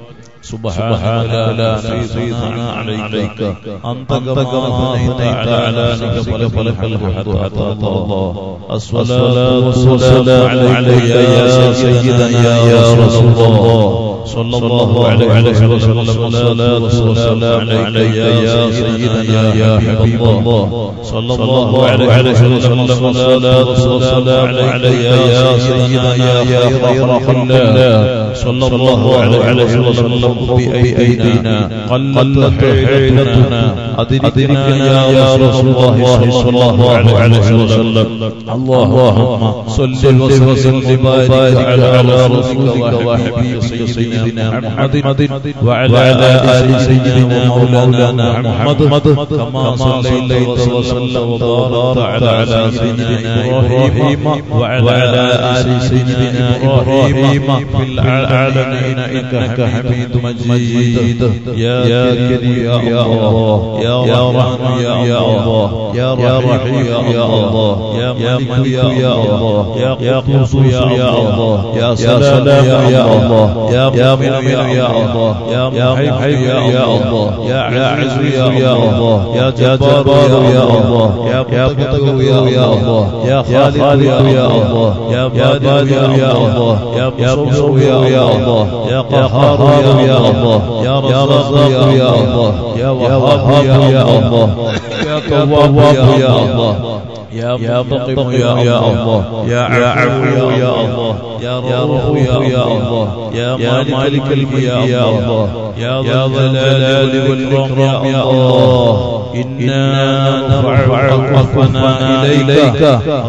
Speaker 1: سبحانك لا نحصينا عليك أنت كما أثنيت على نفسك فلك الحمد حتى الله الصلاة والسلام عليك يا سيدنا يا رسول الله صلى الله عليه وسلم الصلاة والسلام عليك يا سيدنا يا حبيب الله صلى الله عليه وسلم الصلاة والسلام عليك يا سيدنا يا خير خلق الله صلى الله عليه وسلم بأيدينا قلت حيلتنا أدركنا يا رسول الله صلى الله عليه وسلم اللهم صل وسلم وبارك على رسولك وحبيبك سيدنا محمد وعلى آل سيدنا ومولانا محمد كما صليت وسلم وباركت على سيدنا إبراهيم وعلى آل سيدنا إبراهيم في العالمين إنك حميد مجيد يا كريم يا الله يا رحمن يا الله يا رحيم يا الله يا ملك يا الله يا قدوس يا الله يا سلام يا الله يا مؤمن يا الله يا محب يا الله يا عز يا الله يا جبار يا الله يا متكبر يا الله يا خالق يا الله يا بادر يا الله يا مصور يا الله يا قهار يا الله يا رزاق يا الله يا وهاب يا الله يا تواب يا الله يا منتقم يا الله يا عفو يا الله يا رؤوف يا الله يا مالك الملك يا الله يا ذا الجلال والإكرام يا الله إنا نرفع أكفنا إليك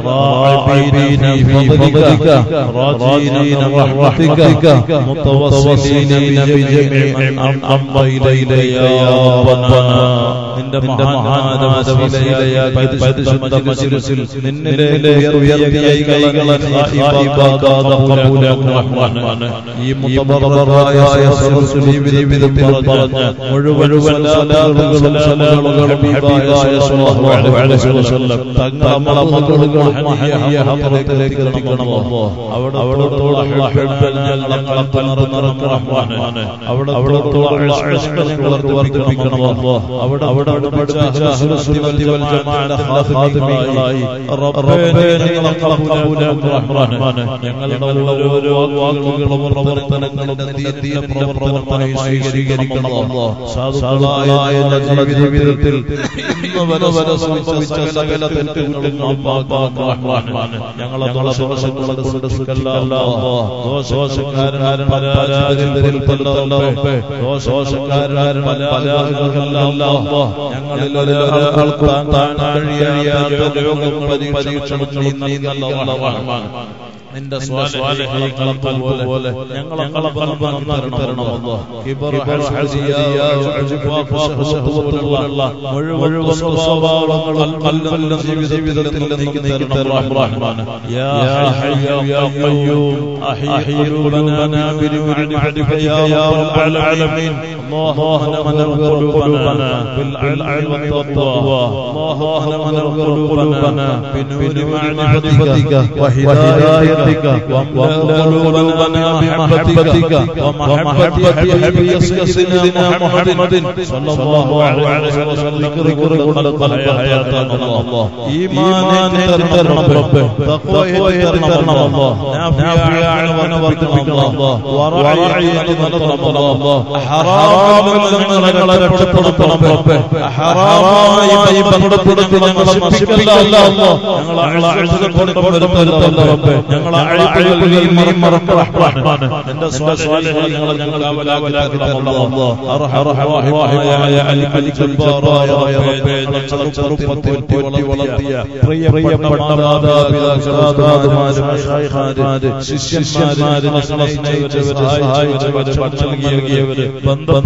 Speaker 1: راعبين في فضلك راجين رحمتك متوسلين بجميع من أنعمت إليك يا ربنا നിന്റെ മഹാനാദവസിലയ പരിശുദ്ധ മജ്ലിസിൽ നിന്നിലെ ഉയർത്തിയ കൈകളെ ഖായിബാകാതെ ഖബൂലാക്കു റഹ്മാൻ ഈ മുതബററായ സദസ്സ് ജീവിതത്തിൽ പറഞ്ഞ മുഴുവൻ സലാത്തുകളും സലാമുകളും ഹബീബായ സ്വല്ലല്ലാഹു അലൈഹി വസല്ലം തങ്ങളെ മക്കളുകൾ മഹനിയ ഹദ്റത്തിലേക്ക് എത്തിക്കണമോ അവിടെ അവിടത്തോടുള്ള ഹബ്ബൽ ഞങ്ങളെ കളത്തിൽ നിറഞ്ഞ റഹ്മാൻ അവിടെ അവിടത്തോടുള്ള ഇഷ്ക് വർദ്ധിപ്പിക്കണമോ അവിടെ അവിടെ പഠിപ്പിച്ച അഹ്ലുസുന്നത്തി വൽ ജമാഅത്തിന്റെ ഖാദിമികളായി റബ്ബേ ഞങ്ങളെ ഖബൂലാക്കു റഹ്മാൻ ഞങ്ങളുടെ ഓരോ വാക്കുകളും പ്രവർത്തനങ്ങളും നിത്യത്തിന്റെ പ്രവർത്തനമായി സ്വീകരിക്കണമോ സാധുക്കളായ ഞങ്ങളുടെ ജീവിതത്തിൽ ഇന്ന് വരെ വരെ സംഭവിച്ച സകല തെറ്റുകുറ്റങ്ങളും റഹ്മാൻ ഞങ്ങളെ ദോഷങ്ങളെ കൊണ്ട് സുഖല്ലാ ദോഷകാരൻ പരാജയത്തിൽ റബ്ബേ ദോഷക്കാരായ പലാഹുകളെല്ലാം ഞങ്ങളിൽ ഒരാൾക്കും താൻ കഴിയാത്ത രോഗം പരീക്ഷണം നീ നൽകല്ല റഹ്മാൻ നിന്റെ സ്വാലിഹീങ്ങളെ പോലെ ഞങ്ങളെ ഖൽബ് നന്നാക്കി തരണം അല്ലാഹ് കിബർ ഹസിയ പോലുള്ള മുഴുവൻ സ്വഭാവങ്ങളും കൽബിലും ജീവിതത്തിൽ നീക്കി തരണം റഹ്മാൻ യാ ഹയ്യ യാ ഖയ്യൂം അഹീ ഖുലൂബനാ ബിമഅരിഫതിക യാ റബ്ബൽ ആലമീൻ اللهم نور قلوبنا بالعلم والتقوى اللهم نور قلوبنا بنور معرفتك وهدايتك واملأ قلوبنا بمحبتك ومحبة حبيبك سيدنا محمد صلى الله عليه وسلم ذكر قلب حياتنا الله إيمان ترنا رب تقوى ترنا الله نافع علم ورتبنا الله ورعي ترنا الله حرام ഞങ്ങളെ രക്ഷപ്പെടുത്തണം റബ്ബേ ഹറാമായി ബന്ധപ്പെടുത്തി ഞങ്ങളെ നശിപ്പിക്കല്ല ഞങ്ങളെ അഴുത കൊണ്ട് വരുത്തരുതല്ല റബ്ബേ ഞങ്ങളെ അഴിപ്പുകൾ നീ മറക്കണം റഹ്മാൻ എന്റെ സ്വാലിഹീങ്ങളെ ഞങ്ങൾ അവലാവലാക്കണം അർഹറഹമായ അലി അലി ജബ്ബാറായ റബ്ബേ ഞങ്ങളെ ചെറുപ്പത്തിൽ പോറ്റി വളർത്തിയ പ്രിയപ്പെട്ട മാതാപിതാക്കളാദാദുമാര് മശായിഖാര് ശിഷ്യന്മാര് ഞങ്ങളെ സ്നേഹിച്ചവര് സഹായിച്ചവര് ഭക്ഷണം നൽകിയവര് ബന്ധപ്പെട്ട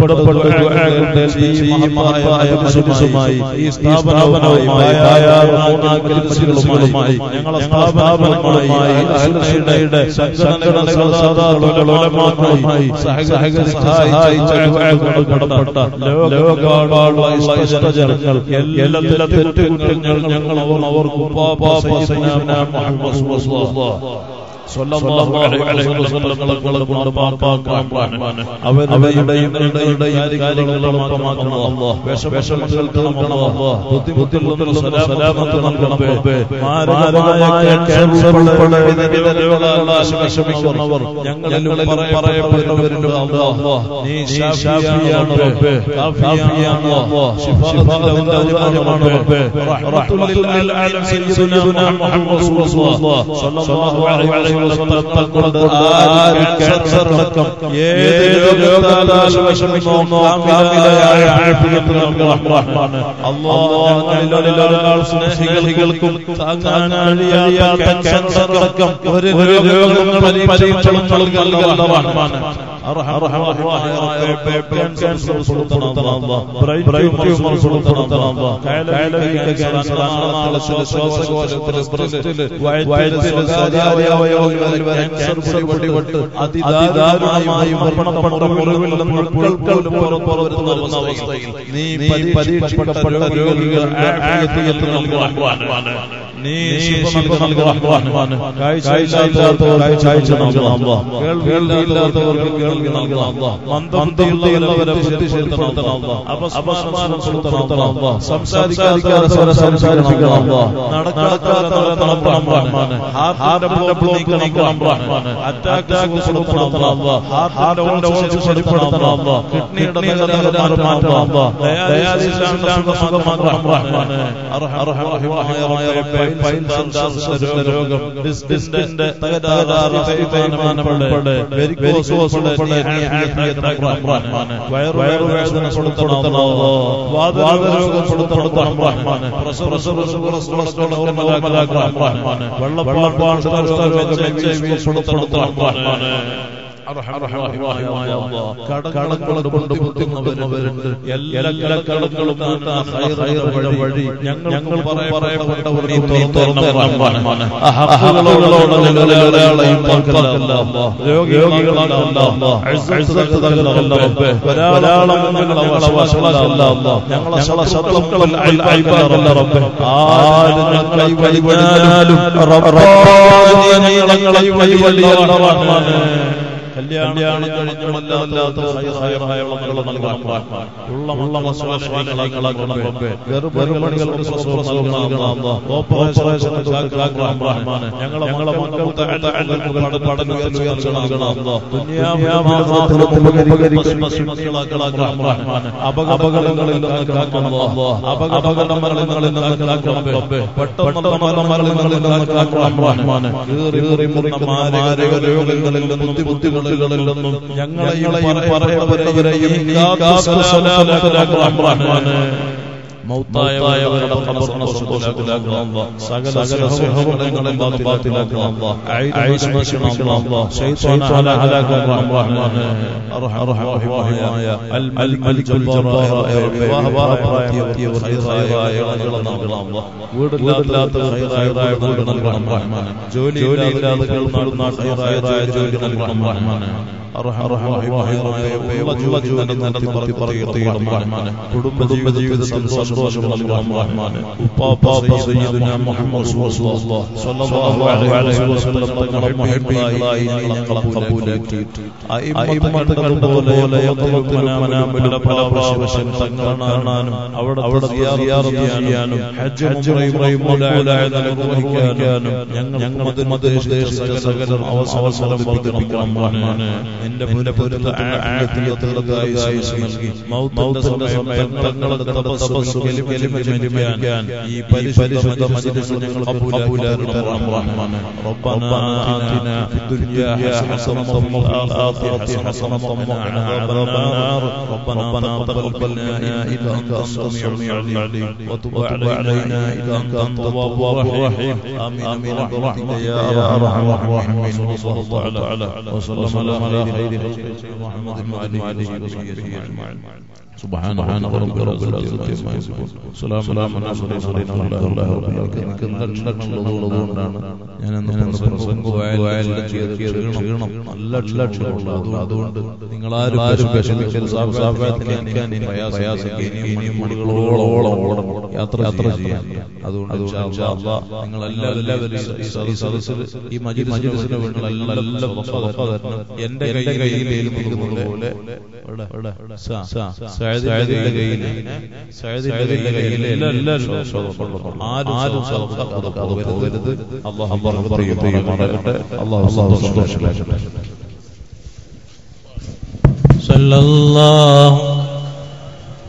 Speaker 1: ഈ മഹത്തായ മനുഷ്യമായി ഈ സ്ഥാപനവുമായി സ്ഥാപനവുമായി ഞങ്ങളെ സ്ഥാപനങ്ങളുമായി അഹ്ലുസുന്നയുടെ സംഘടനകൾ സാധാരണമായി സഹകരിച്ച് സഹായിച്ച കടപ്പെട്ട ലോകപാടുള്ള ഇഷ്ടജനങ്ങൾ എല്ലാ തെറ്റുകുറ്റങ്ങൾ ഞങ്ങൾ അവർ അവർക്ക് മുഹമ്മദ് അവരുടെ കാര്യങ്ങളും വിഷമിക്കുന്നവർ ഞങ്ങളിൽ പറയപ്പെട്ടവരിലും നീ ഷാഫിയാണ് റബ്ബേ കാഫിയാണ് ശിഫാഅത്തിന്റെ ഔദാര്യമാണ് റബ്ബേ റഹ്മത്തുൽ ലിൽ ആലമീൻ സയ്യിദുനാ മുഹമ്മദ് റസൂലുള്ളാഹ് സ്വല്ലല്ലാഹു അലൈഹി വസല്ലം കൊണ്ട് ആര് ക്യാൻസർ അടക്കം ഏത് രോഗത്താൽ വിഷമിക്കുന്നോ കാമിലായ ആഫിയത്ത് നൽകണം റഹ്മാൻ അല്ലാഹ് ഞങ്ങളിലൊരാൾ സ്നേഹികൾക്കും താങ്ങാൻ കഴിയാത്ത ക്യാൻസർ അടക്കം ഒരു രോഗങ്ങൾ പരീക്ഷണം നൽകല്ല റഹ്മാൻ നീ പരീക്ഷിക്കപ്പെട്ട രോഗികൾ നീ കാഴ്ചയില്ലാത്തവർക്ക് കാഴ്ച നൽകണം കേൾവിയില്ലാത്തവർക്ക് കേൾവി നൽകണം മന്ദബുദ്ധിയുള്ളവരെ ബുദ്ധിശീലപ്പെടുത്തണം അപസ്മാനം സംസാരിക്കാതെ സംസാരിക്കണം നടക്കാത്തവരെ നടത്തണം ഹാർട്ടിന്റെ ബ്ലോക്ക് നീക്കണം അറ്റാക്ക് സുഖപ്പെടുത്തണം ഹാർട്ടിന്റെ ഓൾസ് ശരിപ്പെടുത്തണം കിഡ്നിയുടെ തകരാറ് മാറ്റണം ഡയാലിസിസ് സുഖമാക്കണം രോഗം ഡിസ്കിന്റെ തകരാറ് ഉൾപ്പെടെ വെരിക്കോസ് ഉൾപ്പെടെ വയറുവേദന കൊടുത്തണമോ വാതരോഗം കൊടുത്തണം റഹ്മാൻ പ്രഷർ ഷുഗർ കൊളസ്ട്രോൾ നോർമലാക്കണം റഹ്മാൻ വെള്ളപ്പാൺ കൊടുത്തണം റഹ്മാൻ കടകളെ കൊണ്ട് ബുദ്ധിമുട്ടുന്നവരുണ്ട് എല്ലാ കടകളും വഴി ഞങ്ങൾ പറയപ്പെട്ടവർ നീ തുറന്നു അഹകളോട് ഞങ്ങളിൽ ഒരാളെയും രോഗികളല്ല ഒരാളും ഞങ്ങളെ വശമല്ല ഞങ്ങളെ ശബ്ദം ആര് ഞങ്ങളെ വഴിവഴിഞ്ഞാലും ഞങ്ങളെ വഴിവഴിയല്ല റഹ്മാനെ കല്യാണം കഴിഞ്ഞുമല്ലാത്ത ഉള്ള മസ്വാലികളാക്കണം ഗർഭമണികൾക്ക് സ്വസ്ഥം നൽകണം ഓപ്പറേഷൻ ഞങ്ങളെ ഞങ്ങളെ മക്കൾക്ക് പഠന ഉയർച്ച നൽകണം അപകടങ്ങളിൽ നിന്ന് കാക്കണം അപകടങ്ങളിൽ നിന്ന് കാക്കണം പെട്ടെന്നുള്ള മരണങ്ങളിൽ നിന്ന് കാക്കണം രോഗങ്ങളിൽ നിന്ന് ബുദ്ധിമുട്ടുകൾ തെറ്റുകളിൽ നിന്നും ഞങ്ങളെയും പറയപ്പെട്ടവരെയും കാത്തു സലാമത്താക്കണം റഹ്മാനെ മൗത്തായവരുടെ ഖബറിനെ സന്തോഷത്തിലാക്കണം സകല സഹോദരങ്ങളെയും ബാത്തിലാക്കണം ഐസ് നശിക്കണം ശൈത്താന ഹലാക്കണം റഹ്മാനെ അർഹമറഹമായ അൽ മലിക്കുൽ ജബ്ബാറായ വിവാഹപ്രായമെത്തിയവർ ഖൈറായ ഇണകൾ നൽകണം വീടില്ലാത്ത ഖൈറായ വീട് നൽകണം റഹ്മാനെ ജോലി ഇല്ലാതെ കേൾക്കുന്ന ഖൈറായ ജോലി നൽകണം റഹ്മാനെ കുടുംബ ജീവിതത്തിൽ സന്തോഷം നൽകണം റഹ്മാനെ ഉപ്പാപ്പ സയ്യിദുന മുഹമ്മദ് റസൂലുള്ളാഹ് സ്വല്ലല്ലാഹു അലൈഹി വസല്ലം തങ്ങളെ മുഹബ്ബീങ്ങളായി ഞങ്ങളെ കബൂലാക്കി അയിമ്മത്ത് കണ്ടതുപോലെ മനാമിലെ പല പ്രാവശ്യം തങ്ങൾ കാണാനും അവിടെ അവിടെ സിയാറത്ത് ചെയ്യാനും ഹജ്ജ് ഉംറയും മുലായ നിർവഹിക്കാനും ഞങ്ങൾ മദ്ദേശിച്ച സകല അവസരം വർദ്ധിപ്പിക്കണം റഹ്മാനെ നിന്റെ പുരപുരത്ത് ആഫിയത്തുള്ളതായി നൽകി മൗത്തിന്റെ സമയം തങ്ങളുടെ തപസ്സും കലിമലിക്കാൻ ഈ പരിശുദ്ധ മജ്ലിസ് ഞങ്ങൾ കബൂലാക്കണം റഹ്മാനെ ربنا آتنا في الدنيا حسنة وفي الآخرة حسنة وقنا عذاب النار ربنا تقبل منا إنك أنت السميع العليم وتب علينا إنك أنت التواب الرحيم آمين برحمتك يا أرحم الراحمين وصلى الله على وسلم على خير محمد وعلى آله وصحبه أجمعين سبحان ربك رب العزة عما يصفون سلام سلام على المرسلين والحمد لله رب العالمين ഉള്ളതുകൊണ്ടാണ് ഞാൻ അന്ന് പ്രസംഗം ചെയ്ത് ക്ഷീണം നല്ല ക്ഷീണമുള്ളത് അതുകൊണ്ട് നിങ്ങളാരും ആരും വിഷമിക്കൽ സാഫാത്തിക്കാൻ ഇനിയും മണികളോളം ഓടണം യാത്ര യാത്ര ചെയ്യാൻ അതുകൊണ്ട് നിങ്ങൾ എല്ലാവരും ഈ സദസ്സിൽ ഈ മജി മജിലിസിന് വേണ്ടി നല്ല എന്റെ കയ്യിലേലും പോലെ സയദിന്റെ കയ്യിൽ സയദിന്റെ കയ്യിൽ എല്ലാവരും ആരും ആരും പോകരുത് അള്ളാഹു പറയുമാറാകട്ടെ അള്ളാഹു സന്തോഷമാകട്ടെ
Speaker 2: സല്ലല്ലാഹു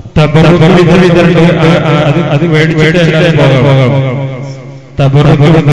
Speaker 4: തബറക്ക് അത് മേടിച്ചിട്ട് എല്ലാവരും പോകാം തബറക്ക്